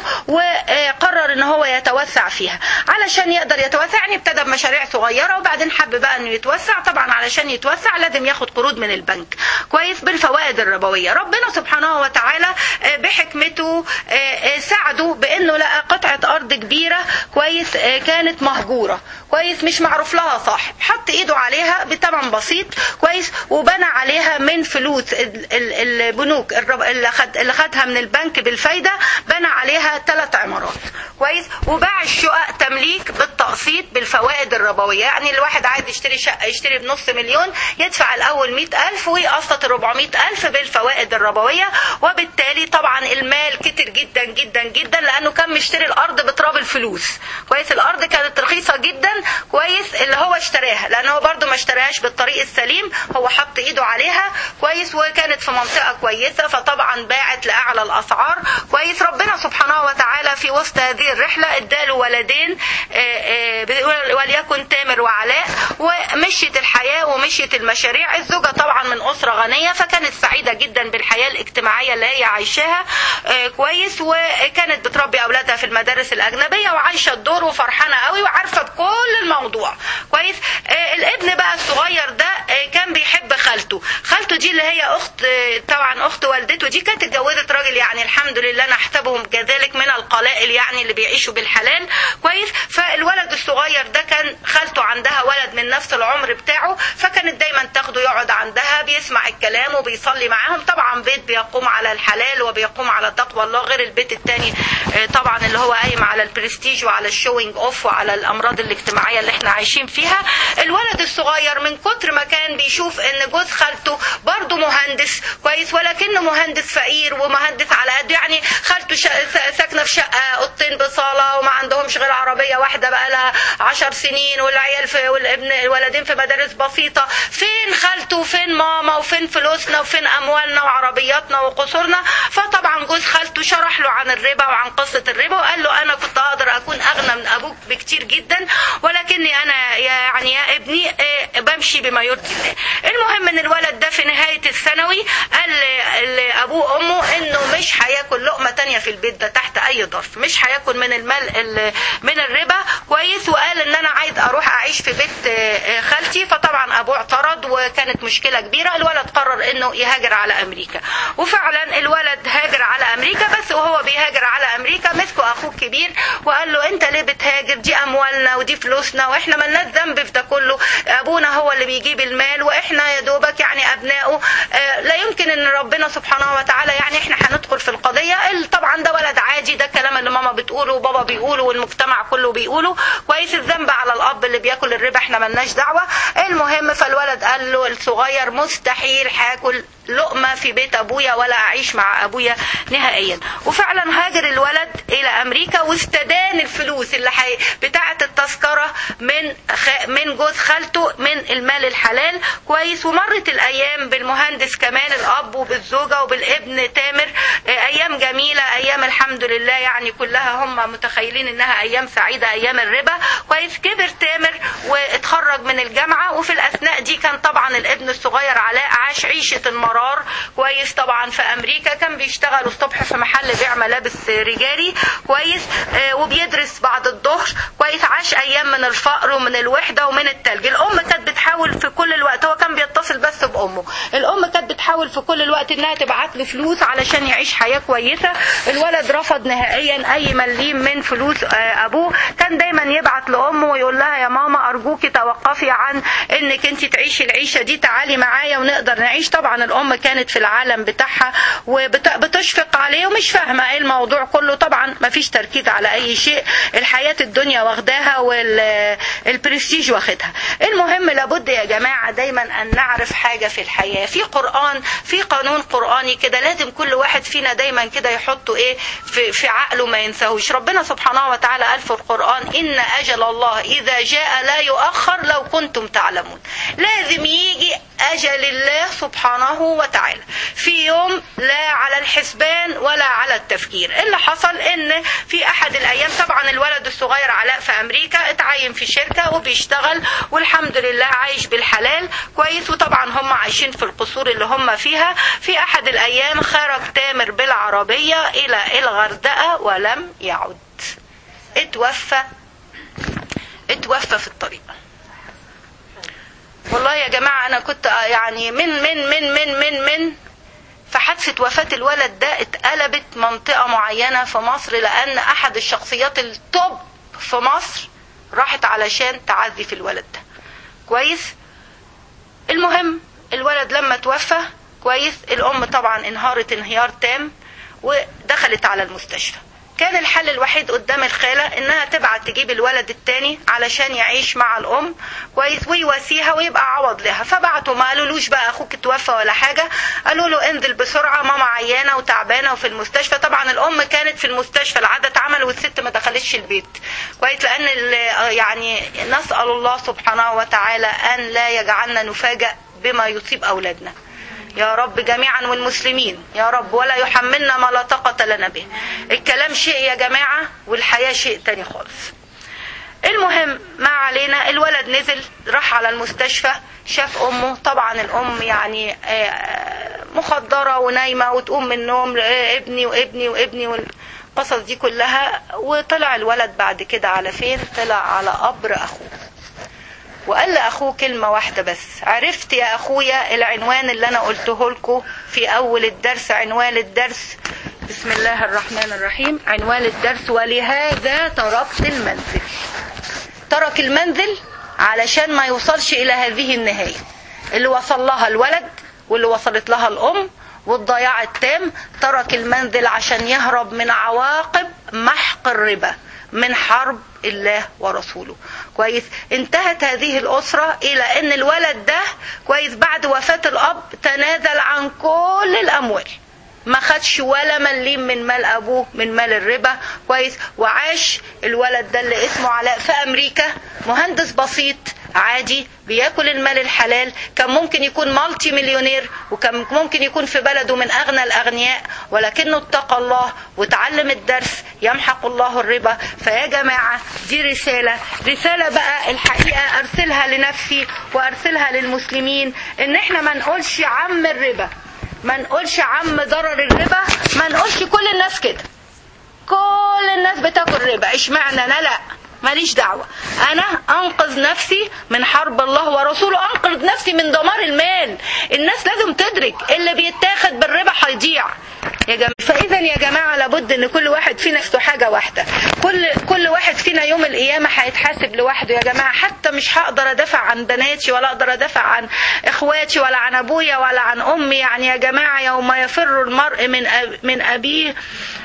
وقرر ان هو يتوسع فيها علشان يقدر يتوسع يعني ابتدى بمشاريع صغيره وبعدين حب بقى انه يتوسع طبعا علشان يتوسع لازم ياخد قروض من البنك كويس بالفوائد الربويه ربنا سبحانه وتعالى آه، بحكمته آه، آه، ساعده بانه لقى قطعه ارض كبيره كويس آه، كانت مهجوره كويس مش معروف لها صاحب حط ايده عليها بثمن بسيط كويس وبنى عليها من فلوس ال- ال- البنوك الرب- اللي خد اللي خدها من البنك بالفايده بنى عليها ثلاث عمارات كويس وباع الشقق تمليك بالتقسيط بالفوائد الربويه يعني الواحد عايز يشتري شقه يشتري بنص مليون يدفع الاول مئة ألف ويقسط 400 ألف بالفوائد الربويه وبالتالي طبعا المال كتر جدا جدا جدا لانه كان مشتري الارض بتراب الفلوس كويس الارض كانت رخيصه جدا كويس اللي هو اشتراها لان هو برده ما اشتراهاش بالطريق السليم هو حط ايده عليها كويس وكانت في منطقه كويسه فطبعا باعت لاعلى الاسعار كويس ربنا سبحانه وتعالى في وسط هذه الرحله اداله ولدين آه، آه، بيقول وليكن تامر وعلاء ومشيت الحياه ومشيت المشاريع الزوجه طبعا من اسره غنيه فكانت سعيده جدا بالحياه الاجتماعيه اللي هي عايشاها آه، كويس وكانت بتربي اولادها في المدارس الاجنبيه وعايشه الدور وفرحانه قوي وعارفه بكل الموضوع كويس آه، الابن بقى الصغير ده آه، كان بيحب خالته خالته دي اللي هي اخت آه، طبعا اخت والدته دي كانت اتجوزت راجل يعني الحمد لله نحسبهم كذلك من القلائل يعني اللي بيعيشوا بالحلال كويس فالولد الصغير ده كان خالته عندها ولد من نفس العمر بتاعه فكانت دايما تاخده يقعد عندها بيسمع الكلام وبيصلي معاهم طبعا بيت بيقوم على الحلال وبيقوم على تقوى الله غير البيت التاني آه، طبعا اللي هو قايم على البرستيج وعلى الشوينج اوف وعلى الامراض الاجتماعيه اللي احنا عايشين فيها الولد الصغير من كتر ما كان بيشوف ان جوز خالته برضه مهندس كويس ولكنه مهندس فقير ومهندس على قد يعني خالته شا- سا- ساكنه في شقه اوضتين بصاله وما عندهمش غير عربيه واحده بقى لها عشر سنين والعيال في والابن الولدين في مدارس بسيطه فين خالته وفين ماما وفين فلوسنا وفين اموالنا وعربياتنا وقصورنا فطبعا جوز خالته شرح له عن الربا وعن قصه الربا وقال له انا كنت اقدر اكون اغنى من ابوك بكتير جدا ولكني انا يا يعني يا ابني آه، بمشي بما يرضي الله المهم ان الولد ده في نهايه الثانوي قال ل- لابوه وامه انه مش هياكل لقمه تانية في البيت ده تحت اي ظرف مش هياكل من المال ال- من الربا كويس وقال ان انا عايز اروح اعيش في بيت آه، آه، خالتي فطبعا ابوه اعترض وكانت مشكله كبيره الولد قرر انه يهاجر على امريكا وفعلا الولد هاجر على امريكا بس وهو بيهاجر على امريكا مسكه اخوه الكبير وقال له انت ليه بتهاجر دي اموالنا ودي فلوسنا واحنا ملناش ذنب في ده كله ابونا هو اللي بيجيب المال واحنا يا دوبك يعني ابنائه آه، لا يمكن ان ربنا سبحانه وتعالى يعني احنا هندخل في القضيه ال- طبعا ده ولد عادي ده الكلام اللي ماما بتقوله وبابا بيقوله والمجتمع كله بيقوله كويس الذنب على الاب اللي بياكل الربا احنا ملناش دعوه المهم فالولد قال له الصغير مستحيل هاكل لقمه في بيت ابويا ولا اعيش مع ابويا نهائيا وفعلا هاجر الولد الى امريكا واستدان الفلوس اللي حي... بتاعه التذكره من خ... من جوز خالته من المال الحلال كويس ومرت الايام بالمهندس كمان الاب وبالزوجه وبالابن تامر آه، ايام جميله ايام الحمد لله يعني كلها هم متخيلين انها ايام سعيده ايام الربا كويس كبر تامر واتخرج من الجامعه وفي الاثناء دي كان طبعا الابن الصغير علاء عاش عيشه المرار كويس طبعا في امريكا كان بيشتغل الصبح في محل بيع ملابس رجالي كويس آه، وبيدرس بعد الظهر كويس عاش ايام من الفقر ومن الوحده ومن التلج الام كانت بتحاول في كل الوقت هو كان بيتصل بس بامه الام كانت بتحاول في كل الوقت انها تبعت له فلوس علشان يعيش حياه كويسه الولد رفض نهائيا اي مليم من فلوس آه، ابوه كان دايما يبعت لامه ويقول لها يا ماما ارجوكي توقفي عن انك انت تعيشي العيشه دي تعالي معايا ونقدر نعيش طبعا الام كانت في العالم بتاعها وبتشفق عليه ومش فاهمه ايه الموضوع كله طبعا ما فيش تركيز على اي شيء الحياه الدنيا واخداها والبرستيج واخدها المهم لابد يا جماعه دايما ان نعرف حاجه في الحياه في قران في قانون قراني كده لازم كل واحد فينا دايما كده يحطه ايه في, في عقله ما ينساهوش ربنا سبحانه وتعالى قال في القران ان اجل الله اذا جاء لا يؤخر لو كنتم تعلمون لازم يجي اجل الله سبحانه وتعالى في يوم لا على الحسبان ولا على التفكير اللي حصل ان في احد الايام طبعا الولد الصغير علاء في امريكا اتعين في شركه وبيشتغل والحمد لله عايش بالحلال كويس وطبعا هم عايشين في القصور اللي هم فيها في احد الايام خرج تامر بالعربيه الى الغردقه ولم يعد اتوفى اتوفى في الطريق والله يا جماعة أنا كنت يعني من من من من من من في حادثة وفاة الولد ده اتقلبت منطقة معينة في مصر لأن أحد الشخصيات التوب في مصر راحت علشان تعزي في الولد ده كويس المهم الولد لما توفى كويس الأم طبعا انهارت انهيار تام ودخلت على المستشفى كان الحل الوحيد قدام الخالة انها تبعت تجيب الولد التاني علشان يعيش مع الام كويس ويواسيها ويبقى عوض لها فبعتوا ما قالولوش بقى اخوك توفى ولا حاجة قالوا له انزل بسرعة ماما عيانة وتعبانة وفي المستشفى طبعا الام كانت في المستشفى العادة اتعمل والست ما دخلتش البيت كويس لان يعني نسأل الله سبحانه وتعالى ان لا يجعلنا نفاجأ بما يصيب اولادنا يا رب جميعا والمسلمين يا رب ولا يحملنا ما لا طاقة لنا به الكلام شيء يا جماعة والحياة شيء تاني خالص المهم ما علينا الولد نزل راح على المستشفى شاف امه طبعا الام يعني مخدرة ونايمة وتقوم من النوم آه، ابني وابني وابني والقصص دي كلها وطلع الولد بعد كده على فين طلع على قبر أخوه وقال لأخوه كلمة واحدة بس عرفت يا أخويا العنوان اللي أنا قلته لكم في أول الدرس عنوان الدرس بسم الله الرحمن الرحيم عنوان الدرس ولهذا تركت المنزل ترك المنزل علشان ما يوصلش إلى هذه النهاية اللي وصل لها الولد واللي وصلت لها الأم والضياع التام ترك المنزل عشان يهرب من عواقب محق الربا من حرب الله ورسوله كويس انتهت هذه الأسرة إلى أن الولد ده كويس بعد وفاة الأب تنازل عن كل الأموال ما خدش ولا مليم من مال ابوه من مال الربا كويس وعاش الولد ده اللي اسمه علاء في امريكا مهندس بسيط عادي بياكل المال الحلال كان ممكن يكون مالتي مليونير وكان ممكن يكون في بلده من اغنى الاغنياء ولكنه اتقى الله وتعلم الدرس يمحق الله الربا فيا جماعه دي رساله رساله بقى الحقيقه ارسلها لنفسي وارسلها للمسلمين ان احنا ما نقولش عم الربا ما نقولش عم ضرر الربا ما نقولش كل الناس كده كل الناس بتاكل ربا اشمعنى انا لا ماليش دعوة أنا أنقذ نفسي من حرب الله ورسوله أنقذ نفسي من دمار المال الناس لازم تدرك اللي بيتاخد بالربا هيضيع يا جماعة فإذا يا جماعة لابد إن كل واحد فينا يفتح حاجة واحدة كل كل واحد فينا يوم القيامة هيتحاسب لوحده يا جماعة حتى مش هقدر أدافع عن بناتي ولا أقدر أدافع عن إخواتي ولا عن أبويا ولا عن أمي يعني يا جماعة يوم يفر المرء من أب من أبيه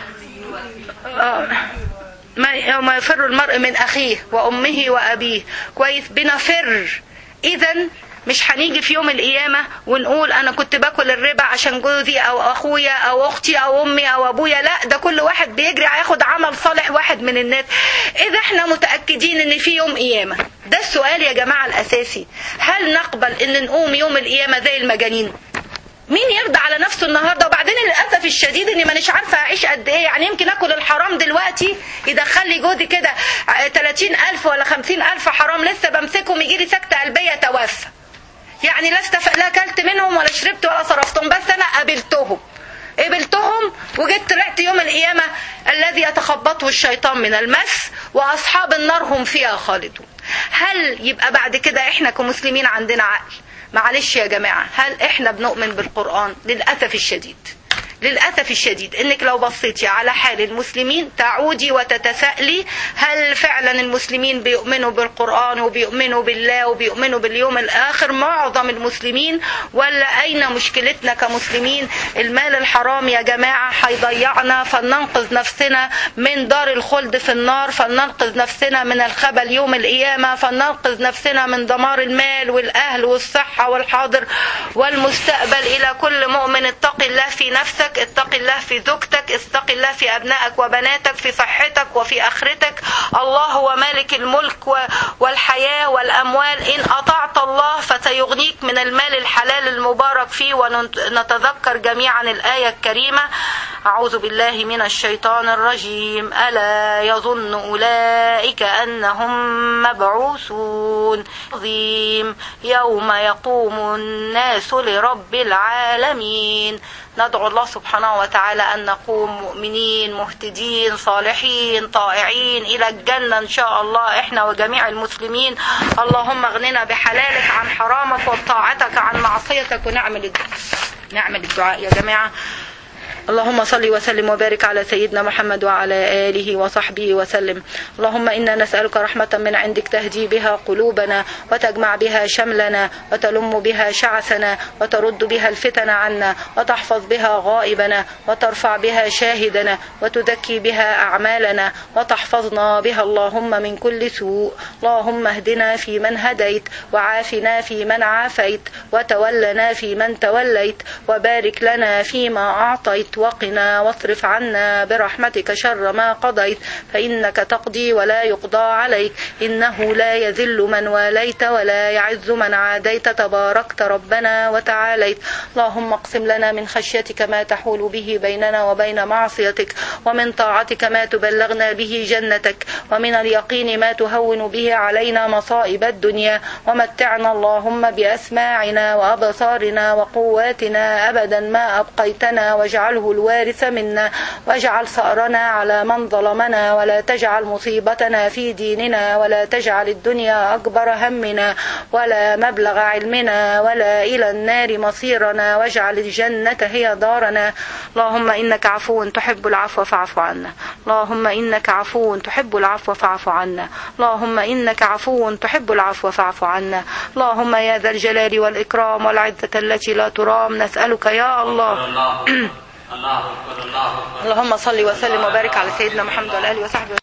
آه. ما يوم يفر المرء من أخيه وأمه وأبيه كويس بنفر إذا مش هنيجي في يوم القيامة ونقول أنا كنت باكل الربا عشان جوزي أو أخويا أو أختي أو أمي أو أبويا لا ده كل واحد بيجري هياخد عمل صالح واحد من الناس إذا احنا متأكدين إن في يوم قيامة ده السؤال يا جماعة الأساسي هل نقبل إن نقوم يوم القيامة زي المجانين مين يرضى على نفسه النهارده وبعدين للاسف الشديد اني مانيش عارفه اعيش قد ايه يعني يمكن اكل الحرام دلوقتي يدخل لي جوزي كده 30000 ولا 50000 حرام لسه بمسكهم يجي لي سكته قلبيه توفى يعني لا استف... لا اكلت منهم ولا شربت ولا صرفتهم بس انا قابلتهم قبلتهم وجيت طلعت يوم القيامة الذي يتخبطه الشيطان من المس وأصحاب النار هم فيها خالدون هل يبقى بعد كده احنا كمسلمين عندنا عقل معلش يا جماعة هل احنا بنؤمن بالقرآن للأسف الشديد للأسف الشديد انك لو بصيتي على حال المسلمين تعودي وتتساءلي هل فعلا المسلمين بيؤمنوا بالقرآن وبيؤمنوا بالله وبيؤمنوا باليوم الآخر معظم المسلمين ولا أين مشكلتنا كمسلمين المال الحرام يا جماعة هيضيعنا فلننقذ نفسنا من دار الخلد في النار فلننقذ نفسنا من الخبل يوم القيامة فلننقذ نفسنا من دمار المال والأهل والصحة والحاضر والمستقبل إلى كل مؤمن اتق الله في نفسك اتق الله في زوجتك اتق الله في أبنائك وبناتك في صحتك وفي آخرتك الله هو مالك الملك و- والحياة والأموال إن أطعت الله فسيغنيك من المال الحلال المبارك فيه ونتذكر جميعا الآية الكريمة أعوذ بالله من الشيطان الرجيم ألا يظن أولئك أنهم مبعوثون عظيم يوم يقوم الناس لرب العالمين ندعو الله سبحانه وتعالى أن نقوم مؤمنين مهتدين صالحين طائعين إلى الجنة إن شاء الله إحنا وجميع المسلمين اللهم اغننا بحلالك عن حرامك وبطاعتك عن معصيتك ونعمل الدعاء نعمل الدعاء يا جماعة اللهم صل وسلم وبارك على سيدنا محمد وعلى آله وصحبه وسلم اللهم إنا نسألك رحمة من عندك تهدي بها قلوبنا وتجمع بها شملنا وتلم بها شعثنا وترد بها الفتن عنا وتحفظ بها غائبنا وترفع بها شاهدنا وتزكي بها أعمالنا وتحفظنا بها اللهم من كل سوء اللهم اهدنا في من هديت وعافنا في من عافيت وتولنا في من توليت وبارك لنا فيما أعطيت قضيت وقنا واصرف عنا برحمتك شر ما قضيت فإنك تقضي ولا يقضى عليك إنه لا يذل من واليت ولا يعز من عاديت تباركت ربنا وتعاليت اللهم اقسم لنا من خشيتك ما تحول به بيننا وبين معصيتك ومن طاعتك ما تبلغنا به جنتك ومن اليقين ما تهون به علينا مصائب الدنيا ومتعنا اللهم بأسماعنا وأبصارنا وقواتنا أبدا ما أبقيتنا واجعله الوارث منا واجعل ثأرنا على من ظلمنا ولا تجعل مصيبتنا في ديننا ولا تجعل الدنيا أكبر همنا ولا مبلغ علمنا ولا إلى النار مصيرنا واجعل الجنة هي دارنا اللهم إنك عفو تحب العفو فاعف عنا اللهم إنك عفو تحب العفو فاعف عنا اللهم إنك عفو تحب العفو فاعف عنا اللهم يا ذا الجلال والإكرام والعزة التي لا ترام نسألك يا الله الله الله أكبر الله أكبر اللهم صل وسلم وبارك على سيدنا محمد وعلى آله وصحبه